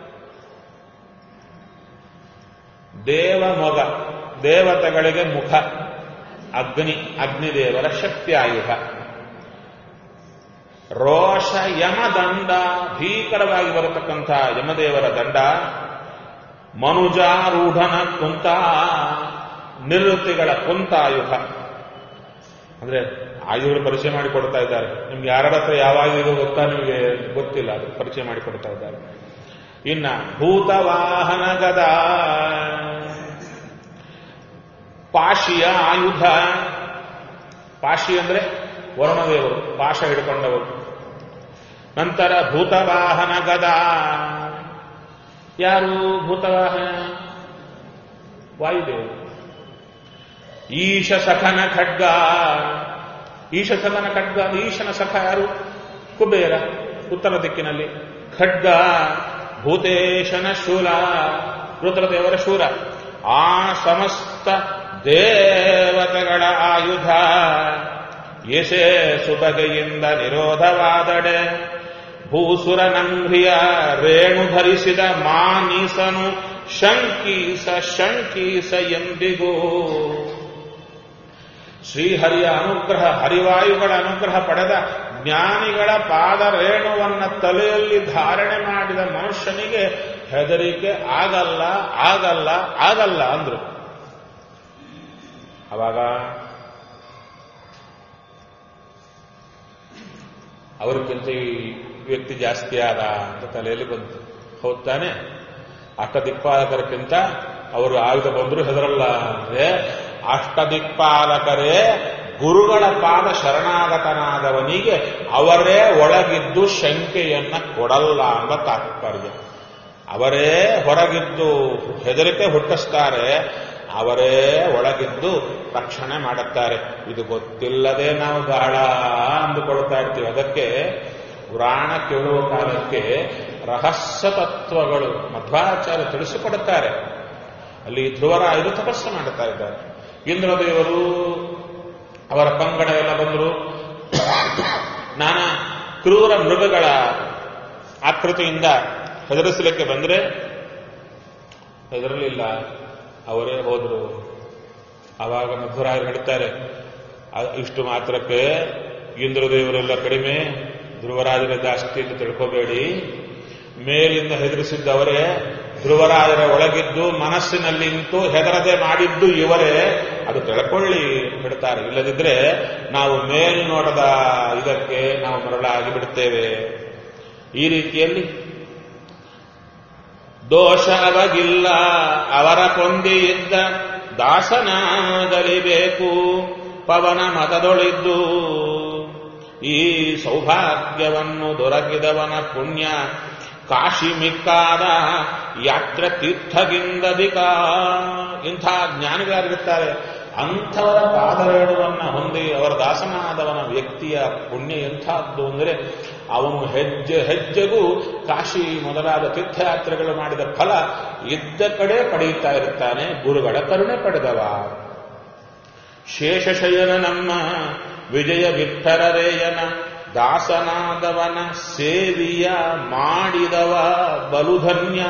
ದೇವ ಮೊಗ ದೇವತೆಗಳಿಗೆ ಮುಖ ಅಗ್ನಿ ಅಗ್ನಿದೇವರ ಶಕ್ತಿ ಆಯುಧ ರೋಷ ಯಮದಂಡ ಭೀಕರವಾಗಿ ಬರತಕ್ಕಂಥ ಯಮದೇವರ ದಂಡ ಮನುಜಾರೂಢನ ಕುಂತ ನಿವೃತ್ತಿಗಳ ಕುಂತ ಆಯುಧ ಅಂದ್ರೆ ಆಯುಧಗಳು ಪರಿಚಯ ಮಾಡಿಕೊಡ್ತಾ ಇದ್ದಾರೆ ನಿಮ್ಗೆ ಯಾರ ಹತ್ರ ಯಾವಾಗ ಇದು ಗೊತ್ತಾ ನಿಮಗೆ ಗೊತ್ತಿಲ್ಲ ಅದು ಪರಿಚಯ ಮಾಡಿಕೊಡ್ತಾ ಇದ್ದಾರೆ ಇನ್ನ ಭೂತವಾಹನ ಗದ ಪಾಶಿಯ ಆಯುಧ ಪಾಶಿ ಅಂದ್ರೆ ವರುಣದೇವರು ಪಾಶ ಹಿಡ್ಕೊಂಡವರು ನಂತರ ಭೂತವಾಹನ ಗದ ಯಾರು ಭೂತವಾಹನ ವಾಯುದೇವರು ಈಶ ಸಖನ ಖಡ್ಗ ಈಶ ಸಖನ ಖಡ್ಗ ಈಶನ ಸಖ ಯಾರು ಕುಬೇರ ಉತ್ತರ ದಿಕ್ಕಿನಲ್ಲಿ ಖಡ್ಗ ಭೂತೇಶನ ಶೂಲ ರುದ್ರದೇವರ ಶೂಲ ಆ ಸಮಸ್ತ ದೇವತೆಗಳ ಆಯುಧ ಎಸೆ ಸುಬಗೆಯಿಂದ ನಿರೋಧವಾದಡೆ ಭೂಸುರನಂಘ್ರಿಯ ರೇಣು ಧರಿಸಿದ ಮಾನೀಸನು ಶಂಕೀಸ ಶಂಕೀಸ ಎಂದಿಗೂ ಶ್ರೀಹರಿಯ ಅನುಗ್ರಹ ಹರಿವಾಯುಗಳ ಅನುಗ್ರಹ ಪಡೆದ ಜ್ಞಾನಿಗಳ ಪಾದ ರೇಣುವನ್ನ ತಲೆಯಲ್ಲಿ ಧಾರಣೆ ಮಾಡಿದ ಮನುಷ್ಯನಿಗೆ ಹೆದರಿಕೆ ಆಗಲ್ಲ ಆಗಲ್ಲ ಆಗಲ್ಲ ಅಂದ್ರು ಅವಾಗ ಅವ್ರಿಗಿಂತ ಈ ವ್ಯಕ್ತಿ ಜಾಸ್ತಿ ಆದ ಅಂತ ತಲೆಯಲ್ಲಿ ಬಂತು ಹೌದ್ ತಾನೆ ಅಷ್ಟದಿಕ್ಪಾಲಕರಕ್ಕಿಂತ ಅವರು ಆಯುಧ ಬಂದ್ರು ಹೆದರಲ್ಲ ಅಂದ್ರೆ ಅಷ್ಟದಿಕ್ಪಾಲಕರೇ ಗುರುಗಳ ಪಾದ ಶರಣಾಗತನಾದವನಿಗೆ ಅವರೇ ಒಳಗಿದ್ದು ಶಂಕೆಯನ್ನ ಕೊಡಲ್ಲ ಎಂಬ ತಾತ್ಪರ್ಯ ಅವರೇ ಹೊರಗಿದ್ದು ಹೆದರಿಕೆ ಹುಟ್ಟಿಸ್ತಾರೆ ಅವರೇ ಒಳಗಿದ್ದು ರಕ್ಷಣೆ ಮಾಡುತ್ತಾರೆ ಇದು ಗೊತ್ತಿಲ್ಲದೆ ನಾವು ಗಾಢ ಅಂದುಕೊಳ್ತಾ ಇರ್ತೀವಿ ಅದಕ್ಕೆ ಪುರಾಣ ಕೇಳುವ ಕಾಲಕ್ಕೆ ರಹಸ್ಯ ತತ್ವಗಳು ಮಧ್ವಾಚಾರ್ಯ ತಿಳಿಸಿಕೊಡುತ್ತಾರೆ ಅಲ್ಲಿ ಧ್ರುವರಾಯರು ತಪಸ್ಸು ಮಾಡುತ್ತಾ ಇದ್ದಾರೆ ಇಂದ್ರದೇವರು ಅವರ ಪಂಗಡ ಎಲ್ಲ ಬಂದರು ನಾನಾ ಕ್ರೂರ ಮೃಗಗಳ ಆಕೃತಿಯಿಂದ ಹೆದರಿಸಲಿಕ್ಕೆ ಬಂದ್ರೆ ಹೆದರಲಿಲ್ಲ ಅವರೇ ಹೋದ್ರು ಆವಾಗ ಮಧ್ವರಾಯರು ಹೇಳ್ತಾರೆ ಆ- ಇಷ್ಟು ಮಾತ್ರಕ್ಕೆ ಇಂದ್ರದೇವರೆಲ್ಲ ಕಡಿಮೆ ಧ್ರುವರಾಜರ ಜಾಸ್ತಿ ಅಂತ ತಿಳ್ಕೋಬೇಡಿ ಮೇಲಿಂದ ಹೆದರಿಸಿದ್ದವರೇ ಧ್ರುವರಾಜರ ಒಳಗಿದ್ದು ಮನಸ್ಸಿನಲ್ಲಿ ನಿಂತು ಹೆದರದೆ ಮಾಡಿದ್ದು ಇವರೇ ಅದು ತಿಳ್ಕೊಳ್ಳಿ ಬಿಡ್ತಾರೆ ಇಲ್ಲದಿದ್ರೆ ನಾವು ಮೇಲ್ನೋಟದ ಇದಕ್ಕೆ ನಾವು ಮರಳಾಗಿ ಬಿಡ್ತೇವೆ ಈ ರೀತಿಯಲ್ಲಿ ದೋಷ ಅವಗಿಲ್ಲ ಅವರ ಕೊಂದಿಯಿದ್ದ ದಾಸನಾಗಲಿಬೇಕು ಪವನ ಮತದೊಳಿದ್ದು ಈ ಸೌಭಾಗ್ಯವನ್ನು ದೊರಕಿದವನ ಪುಣ್ಯ ಕಾಶಿ ಮಿಕ್ಕಾದ ಯಾತ್ರೆ ತೀರ್ಥಗಿಂದಧಿಕ ಇಂಥ ಜ್ಞಾನಿಗಾರಿರುತ್ತಾರೆ ಅಂಥವರ ಪಾದರೇಣುವನ್ನ ಹೊಂದಿ ಅವರ ದಾಸನಾದವನ ವ್ಯಕ್ತಿಯ ಪುಣ್ಯ ಎಂಥದ್ದು ಅಂದರೆ ಅವನು ಹೆಜ್ಜೆ ಹೆಜ್ಜೆಗೂ ಕಾಶಿ ಮೊದಲಾದ ತೀರ್ಥಯಾತ್ರೆಗಳು ಮಾಡಿದ ಫಲ ಇದ್ದ ಕಡೆ ಪಡೆಯುತ್ತಾ ಇರುತ್ತಾನೆ ಗುರುಗಳ ಕರುಣೆ ಪಡೆದವ ಶೇಷಶಯನ ನಮ್ಮ ವಿಜಯ ವಿಠಲರೇಯನ ದಾಸನಾದವನ ಸೇವಿಯ ಮಾಡಿದವ ಬಲುಧನ್ಯ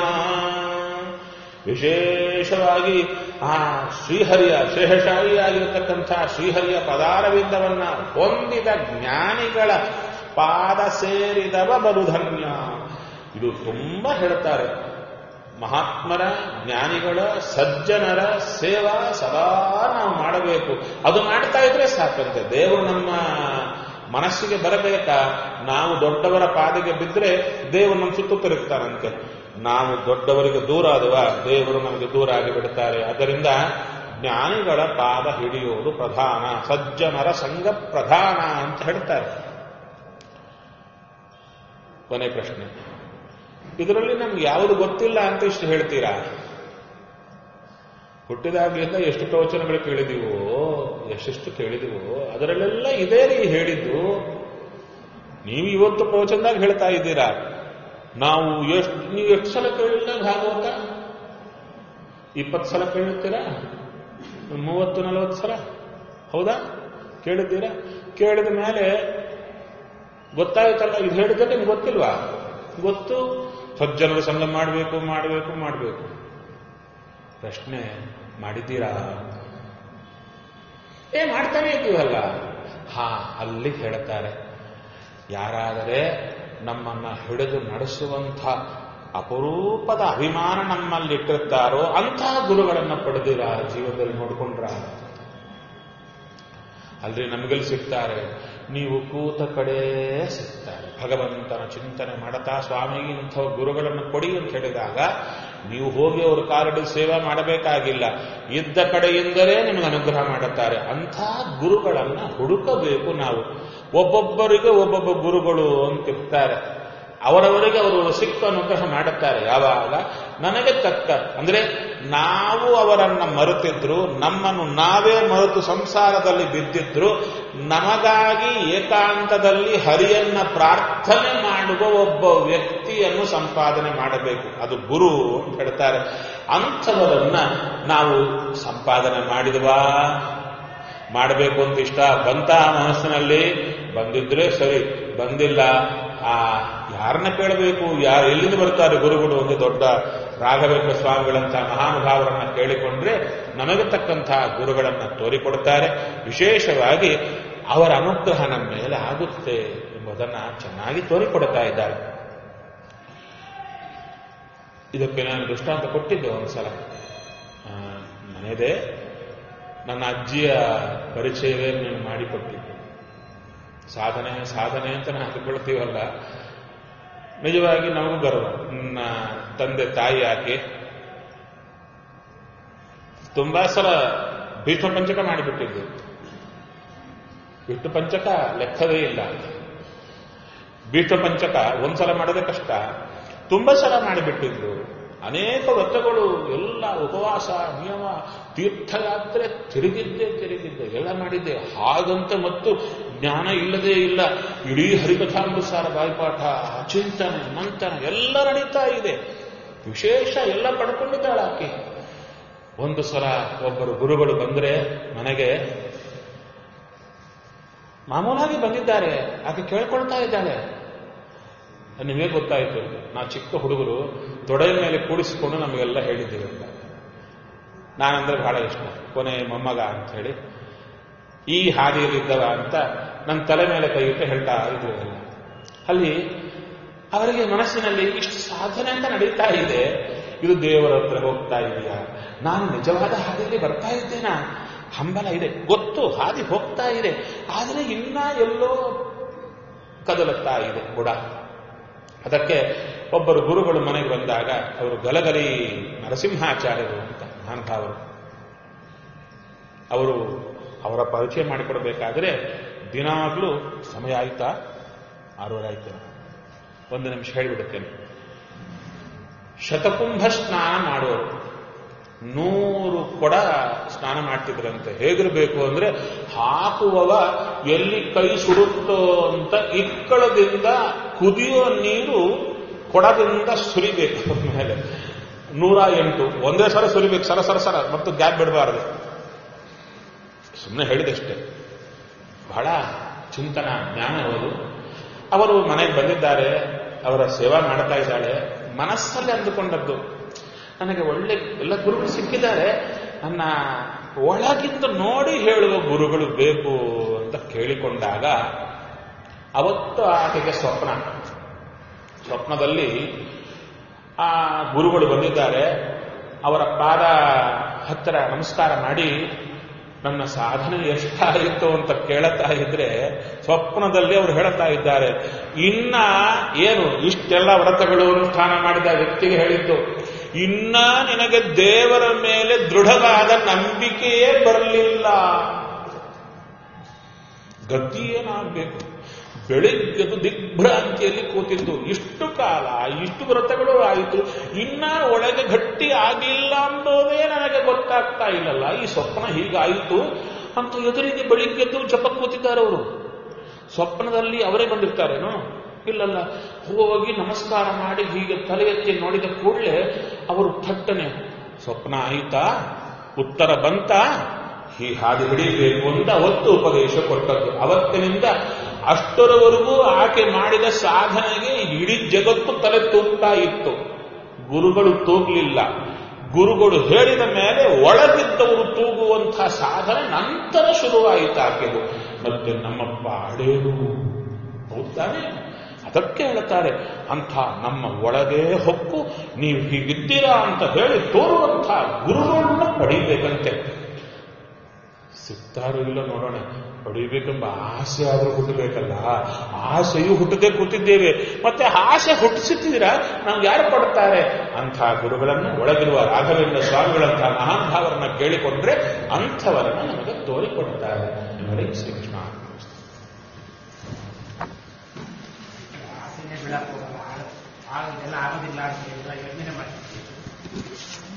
ವಿಶೇಷವಾಗಿ ಆ ಶ್ರೀಹರಿಯ ಶೇಷಶಾಹಿಯಾಗಿರತಕ್ಕಂಥ ಶ್ರೀಹರಿಯ ಪದಾರವಿಂದವನ್ನ ಹೊಂದಿದ ಜ್ಞಾನಿಗಳ ಪಾದ ಸೇರಿದವ ಬಲುಧನ್ಯ ಇದು ತುಂಬಾ ಹೇಳ್ತಾರೆ ಮಹಾತ್ಮರ ಜ್ಞಾನಿಗಳ ಸಜ್ಜನರ ಸೇವಾ ಸದಾ ನಾವು ಮಾಡಬೇಕು ಅದು ಮಾಡ್ತಾ ಇದ್ರೆ ಸಾಕಂತೆ ದೇವರು ನಮ್ಮ ಮನಸ್ಸಿಗೆ ಬರಬೇಕಾ ನಾವು ದೊಡ್ಡವರ ಪಾದಿಗೆ ಬಿದ್ದರೆ ದೇವರು ನಮ್ಮ ಸುತ್ತು ತಿರುಗ್ತಾರಂತೆ ನಾವು ದೊಡ್ಡವರಿಗೆ ದೂರ ಆದುವ ದೇವರು ನಮಗೆ ದೂರ ಆಗಿ ಬಿಡುತ್ತಾರೆ ಅದರಿಂದ ಜ್ಞಾನಿಗಳ ಪಾದ ಹಿಡಿಯುವುದು ಪ್ರಧಾನ ಸಜ್ಜನರ ಸಂಘ ಪ್ರಧಾನ ಅಂತ ಹೇಳ್ತಾರೆ ಕೊನೆ ಪ್ರಶ್ನೆ ಇದರಲ್ಲಿ ನಮ್ಗೆ ಯಾವುದು ಗೊತ್ತಿಲ್ಲ ಅಂತ ಇಷ್ಟು ಹೇಳ್ತೀರಾ ಹುಟ್ಟಿದಾಗ್ಲಿಂದ ಎಷ್ಟು ಪ್ರವಚನಗಳು ಕೇಳಿದೀವೋ ಎಷ್ಟೆಷ್ಟು ಕೇಳಿದೀವೋ ಅದರಲ್ಲೆಲ್ಲ ಇದೇ ರೀ ಹೇಳಿದ್ದು ನೀವು ಇವತ್ತು ಪ್ರವಚನದಾಗ ಹೇಳ್ತಾ ಇದ್ದೀರಾ ನಾವು ಎಷ್ಟು ನೀವು ಎಷ್ಟು ಸಲ ಕೇಳಿಲ್ಲ ಭಾಗವತ ಇಪ್ಪತ್ತು ಸಲ ಕೇಳುತ್ತೀರಾ ಮೂವತ್ತು ನಲವತ್ತು ಸಲ ಹೌದಾ ಕೇಳಿದ್ದೀರಾ ಕೇಳಿದ ಮೇಲೆ ಗೊತ್ತಾಯ್ತಲ್ಲ ಇದು ಹೇಳಿದ್ರೆ ನಿಮ್ಗೆ ಗೊತ್ತಿಲ್ವಾ ಗೊತ್ತು ಸಜ್ಜನರ ಸಂಘ ಮಾಡಬೇಕು ಮಾಡಬೇಕು ಮಾಡಬೇಕು ಪ್ರಶ್ನೆ ಮಾಡಿದ್ದೀರಾ ಏ ಮಾಡ್ತಾನೆ ಇದ್ದೀವಲ್ಲ ಹಾ ಅಲ್ಲಿ ಹೇಳ್ತಾರೆ ಯಾರಾದರೆ ನಮ್ಮನ್ನ ಹಿಡಿದು ನಡೆಸುವಂಥ ಅಪರೂಪದ ಅಭಿಮಾನ ನಮ್ಮಲ್ಲಿಟ್ಟಿರ್ತಾರೋ ಅಂತಹ ಗುರುಗಳನ್ನ ಪಡೆದಿರ ಜೀವನದಲ್ಲಿ ನೋಡ್ಕೊಂಡ್ರ ಅಲ್ರಿ ನಮಗಲ್ಲಿ ಸಿಗ್ತಾರೆ ನೀವು ಕೂತ ಕಡೆ ಸಿಗ್ತಾರೆ ಭಗವಂತನ ಚಿಂತನೆ ಮಾಡತಾ ಸ್ವಾಮಿಗೆ ಇಂಥ ಗುರುಗಳನ್ನು ಕೊಡಿ ಅಂತ ಹೇಳಿದಾಗ ನೀವು ಹೋಗಿ ಅವ್ರ ಕಾಲಡಿ ಸೇವೆ ಮಾಡಬೇಕಾಗಿಲ್ಲ ಇದ್ದ ಕಡೆಯಿಂದಲೇ ನಿಮಗೆ ಅನುಗ್ರಹ ಮಾಡುತ್ತಾರೆ ಅಂಥ ಗುರುಗಳನ್ನ ಹುಡುಕಬೇಕು ನಾವು ಒಬ್ಬೊಬ್ಬರಿಗೆ ಒಬ್ಬೊಬ್ಬ ಗುರುಗಳು ಅಂತಿರ್ತಾರೆ ಅವರವರಿಗೆ ಅವರು ಸಿಕ್ಕ ಅನುಗ್ರಹ ಮಾಡುತ್ತಾರೆ ಯಾವಾಗ ನನಗೆ ತಕ್ಕ ಅಂದ್ರೆ ನಾವು ಅವರನ್ನ ಮರೆತಿದ್ರು ನಮ್ಮನ್ನು ನಾವೇ ಮರೆತು ಸಂಸಾರದಲ್ಲಿ ಬಿದ್ದಿದ್ರು ನಮಗಾಗಿ ಏಕಾಂತದಲ್ಲಿ ಹರಿಯನ್ನ ಪ್ರಾರ್ಥನೆ ಮಾಡಿ ಮಾಡುವ ಒಬ್ಬ ವ್ಯಕ್ತಿಯನ್ನು ಸಂಪಾದನೆ ಮಾಡಬೇಕು ಅದು ಗುರು ಅಂತ ಹೇಳ್ತಾರೆ ಅಂಥವರನ್ನ ನಾವು ಸಂಪಾದನೆ ಮಾಡಿದವಾ ಮಾಡಬೇಕು ಅಂತ ಇಷ್ಟ ಬಂತ ಮನಸ್ಸಿನಲ್ಲಿ ಬಂದಿದ್ರೆ ಸರಿ ಬಂದಿಲ್ಲ ಆ ಯಾರನ್ನ ಕೇಳಬೇಕು ಯಾರು ಎಲ್ಲಿಂದ ಬರ್ತಾರೆ ಗುರುಗಳು ಒಂದು ದೊಡ್ಡ ರಾಘವೇಂದ್ರ ಸ್ವಾಮಿಗಳಂತ ಮಹಾನುಭಾವರನ್ನ ಕೇಳಿಕೊಂಡ್ರೆ ನಮಗೆ ತಕ್ಕಂತಹ ಗುರುಗಳನ್ನ ತೋರಿಕೊಡ್ತಾರೆ ವಿಶೇಷವಾಗಿ ಅವರ ಅನುಗ್ರಹ ನಮ್ಮ ಮೇಲೆ ಆಗುತ್ತೆ ಎಂಬುದನ್ನ ಚೆನ್ನಾಗಿ ತೋರಿಕೊಡ್ತಾ ಇದ್ದಾರೆ ಇದಕ್ಕೆ ನಾನು ದೃಷ್ಟಾಂತ ಕೊಟ್ಟಿದ್ದೆ ಒಂದ್ಸಲ ಆ, ಮನೆಯದೇ ನನ್ನ ಅಜ್ಜಿಯ ಪರಿಚಯವೇ ನೀವು ಮಾಡಿಕೊಟ್ಟಿದ್ದೆ ಸಾಧನೆ ಸಾಧನೆ ಅಂತ ನಾವು ಹಾಕಿಕೊಳ್ತೀವಲ್ಲ ನಿಜವಾಗಿ ನಮಗೂ ಗರ್ವ ನನ್ನ ತಂದೆ ತಾಯಿ ಆಕೆ ತುಂಬಾ ಸಲ ಭೀಷ್ಮ ಪಂಚಕ ಮಾಡಿಬಿಟ್ಟಿದ್ದು ವಿಷ್ಣು ಪಂಚಕ ಲೆಕ್ಕವೇ ಇಲ್ಲ ಭೀಷ್ಮ ಪಂಚಕ ಒಂದ್ಸಲ ಮಾಡೋದೇ ಕಷ್ಟ ತುಂಬಾ ಸಲ ಮಾಡಿಬಿಟ್ಟಿದ್ರು ಅನೇಕ ವ್ರತಗಳು ಎಲ್ಲ ಉಪವಾಸ ನಿಯಮ ತೀರ್ಥಯಾತ್ರೆ ತಿರುಗಿದ್ದೆ ತಿರುಗಿದ್ದೆ ಎಲ್ಲ ಮಾಡಿದ್ದೆ ಹಾಗಂತ ಮತ್ತು ಜ್ಞಾನ ಇಲ್ಲದೇ ಇಲ್ಲ ಇಡೀ ಹರಿಕಥಾಮೃತಸಾರ ಬಾಯ್ಪಾಠ ಚಿಂತನೆ ಮಂಥನ ಎಲ್ಲ ನಡೀತಾ ಇದೆ ವಿಶೇಷ ಎಲ್ಲ ಪಡ್ಕೊಂಡಿದ್ದಾಳೆ ಆಕೆ ಒಂದು ಸಲ ಒಬ್ಬರು ಗುರುಗಳು ಬಂದ್ರೆ ಮನೆಗೆ ಮಾಮೂಲಾಗಿ ಬಂದಿದ್ದಾರೆ ಆಕೆ ಕೇಳ್ಕೊಳ್ತಾ ಇದ್ದಾಳೆ ನಿಮಗೆ ಗೊತ್ತಾಯಿತು ನಾ ಚಿಕ್ಕ ಹುಡುಗರು ತೊಡೆಯ ಮೇಲೆ ಕೂಡಿಸಿಕೊಂಡು ನಮಗೆಲ್ಲ ಹೇಳಿದ್ದೀವಿ ಅಂತ ನಾನಂದ್ರೆ ಬಹಳ ಇಷ್ಟ ಕೊನೆ ಮೊಮ್ಮಗ ಅಂತ ಹೇಳಿ ಈ ಹಾದಿಯಲ್ಲಿದ್ದವ ಅಂತ ನನ್ನ ತಲೆ ಮೇಲೆ ಕೈ ಇಟ್ಟು ಹೇಳ್ತಾ ಇದ್ರು ಎಲ್ಲ ಅಲ್ಲಿ ಅವರಿಗೆ ಮನಸ್ಸಿನಲ್ಲಿ ಇಷ್ಟು ಸಾಧನೆ ಅಂತ ನಡೀತಾ ಇದೆ ಇದು ದೇವರ ಹತ್ರ ಹೋಗ್ತಾ ಇದೆಯಾ ನಾನು ನಿಜವಾದ ಹಾದಿಯಲ್ಲಿ ಬರ್ತಾ ಇದ್ದೇನಾ ಹಂಬಲ ಇದೆ ಗೊತ್ತು ಹಾದಿ ಹೋಗ್ತಾ ಇದೆ ಆದರೆ ಇನ್ನ ಎಲ್ಲೋ ಕದಲುತ್ತಾ ಇದೆ ಬುಡ ಅದಕ್ಕೆ ಒಬ್ಬರು ಗುರುಗಳು ಮನೆಗೆ ಬಂದಾಗ ಅವರು ಗಲಗಲಿ ನರಸಿಂಹಾಚಾರ್ಯರು ಅಂತ ಮಹಾನುಭಾವರು ಅವರು ಅವರ ಪರಿಚಯ ಮಾಡಿಕೊಡ್ಬೇಕಾದ್ರೆ ದಿನಾಗ್ಲೂ ಸಮಯ ಆಯ್ತಾ ಆರೂವರೆ ಆಯ್ತು ಒಂದು ನಿಮಿಷ ಹೇಳಿಬಿಡುತ್ತೇನೆ ಶತಕುಂಭ ಸ್ನಾನ ಮಾಡುವರು ನೂರು ಕೊಡ ಸ್ನಾನ ಮಾಡ್ತಿದ್ರಂತೆ ಹೇಗಿರಬೇಕು ಅಂದ್ರೆ ಹಾಕುವವ ಎಲ್ಲಿ ಕೈ ಸುಡುತ್ತೋ ಅಂತ ಇಕ್ಕಳದಿಂದ ಕುದಿಯೋ ನೀರು ಕೊಡದಿಂದ ಸುರಿಬೇಕು ಮೇಲೆ ನೂರ ಎಂಟು ಒಂದೇ ಸಲ ಸುರಿಬೇಕು ಸರ ಸರ ಸರ ಮತ್ತು ಗ್ಯಾಪ್ ಬಿಡಬಾರದು ಸುಮ್ಮನೆ ಹೇಳಿದಷ್ಟೇ ಬಹಳ ಚಿಂತನ ಜ್ಞಾನ ಅವರು ಅವರು ಮನೆಗೆ ಬಂದಿದ್ದಾರೆ ಅವರ ಸೇವಾ ಮಾಡ್ತಾ ಇದ್ದಾಳೆ ಮನಸ್ಸಲ್ಲಿ ಅಂದುಕೊಂಡದ್ದು ನನಗೆ ಒಳ್ಳೆ ಎಲ್ಲ ಗುರುಗಳು ಸಿಕ್ಕಿದ್ದಾರೆ ನನ್ನ ಒಳಗಿಂದ ನೋಡಿ ಹೇಳುವ ಗುರುಗಳು ಬೇಕು ಅಂತ ಕೇಳಿಕೊಂಡಾಗ ಅವತ್ತು ಆಕೆಗೆ ಸ್ವಪ್ನ ಸ್ವಪ್ನದಲ್ಲಿ ಆ ಗುರುಗಳು ಬಂದಿದ್ದಾರೆ ಅವರ ಪಾದ ಹತ್ತಿರ ನಮಸ್ಕಾರ ಮಾಡಿ ನನ್ನ ಸಾಧನೆ ಎಷ್ಟಾಯಿತು ಅಂತ ಕೇಳುತ್ತಾ ಇದ್ರೆ ಸ್ವಪ್ನದಲ್ಲಿ ಅವರು ಹೇಳುತ್ತಾ ಇದ್ದಾರೆ ಇನ್ನ ಏನು ಇಷ್ಟೆಲ್ಲ ವ್ರತಗಳು ಅನುಷ್ಠಾನ ಮಾಡಿದ ವ್ಯಕ್ತಿಗೆ ಹೇಳಿದ್ದು ಇನ್ನ ನಿನಗೆ ದೇವರ ಮೇಲೆ ದೃಢವಾದ ನಂಬಿಕೆಯೇ ಬರಲಿಲ್ಲ ಗತಿ ಏನಾಗಬೇಕು ಬೆಳಿಗ್ಗೆದು ದಿಗ್ಭ್ರಾಂತಿಯಲ್ಲಿ ಕೂತಿದ್ದು ಇಷ್ಟು ಕಾಲ ಇಷ್ಟು ವ್ರತಗಳು ಆಯಿತು ಇನ್ನ ಒಳಗೆ ಗಟ್ಟಿ ಆಗಿಲ್ಲ ಅಂಬೋದೇ ನನಗೆ ಗೊತ್ತಾಗ್ತಾ ಇಲ್ಲಲ್ಲ ಈ ಸ್ವಪ್ನ ಹೀಗಾಯಿತು ಅಂತ ಎದುರಿಗೆ ಬೆಳಿಗ್ಗೆದ್ದು ಜಪ ಕೂತಿದ್ದಾರೆ ಅವರು ಸ್ವಪ್ನದಲ್ಲಿ ಅವರೇ ಬಂದಿರ್ತಾರೇನೋ ಇಲ್ಲಲ್ಲ ಹೋಗಿ ನಮಸ್ಕಾರ ಮಾಡಿ ಹೀಗೆ ತಲೆ ಎತ್ತಿ ನೋಡಿದ ಕೂಡಲೇ ಅವರು ಥಟ್ಟನೆ ಸ್ವಪ್ನ ಆಯಿತಾ ಉತ್ತರ ಬಂತ ಈ ಹಾದಿ ಹಿಡಿಯಬೇಕು ಅಂತ ಅವತ್ತು ಉಪದೇಶ ಕೊಟ್ಟದ್ದು ಅವತ್ತಿನಿಂದ ಅಷ್ಟರವರೆಗೂ ಆಕೆ ಮಾಡಿದ ಸಾಧನೆಗೆ ಇಡೀ ಜಗತ್ತು ತಲೆ ತೂಗ್ತಾ ಇತ್ತು ಗುರುಗಳು ತೂಗ್ಲಿಲ್ಲ ಗುರುಗಳು ಹೇಳಿದ ಮೇಲೆ ಒಳಗಿದ್ದವರು ತೂಗುವಂತಹ ಸಾಧನೆ ನಂತರ ಶುರುವಾಯಿತು ಆಕೆದು ಮತ್ತೆ ನಮ್ಮ ಪಾಡೇನು ಹೌದಾನೆ ಅದಕ್ಕೆ ಹೇಳ್ತಾರೆ ಅಂಥ ನಮ್ಮ ಒಳಗೆ ಹೊಕ್ಕು ನೀವು ಹೀಗಿದ್ದೀರಾ ಅಂತ ಹೇಳಿ ತೋರುವಂತಹ ಗುರುಗಳನ್ನ ಪಡೀಬೇಕಂತೆ ಸಿಗ್ತಾರೋ ಇಲ್ಲ ನೋಡೋಣ ಪಡಿಬೇಕೆಂಬ ಆಸೆ ಆದರೂ ಹುಟ್ಟಬೇಕಲ್ಲ ಆಸೆಯು ಹುಟ್ಟದೆ ಕೂತಿದ್ದೇವೆ ಮತ್ತೆ ಆಸೆ ಹುಟ್ಟಿಸುತ್ತೀರಾ ನಾವು ಯಾರು ಪಡುತ್ತಾರೆ ಅಂಥ ಗುರುಗಳನ್ನು ಒಳಗಿರುವ ರಾಘವೇಂದ್ರ ಸ್ವಾಮಿಗಳಂತಹ ಮಹಾನುಭಾವರನ್ನ ಕೇಳಿಕೊಂಡ್ರೆ ಅಂಥವರನ್ನು ನಮಗೆ ತೋರಿಕೊಡುತ್ತಾರೆ ನೋಡಿ ಶ್ರೀಕೃಷ್ಣ ಆಸೆನೆ ಬೀಳಕ್ ಹೋಗಲ್ಲ ಆಗ- ಆಗ ಇದೆಲ್ಲ ಆಗೋದಿಲ್ಲ ಅಂತ ಹೇಳಿದ್ರೆ ಯೋಚನೆ ಮಾಡ್ತೀವಿ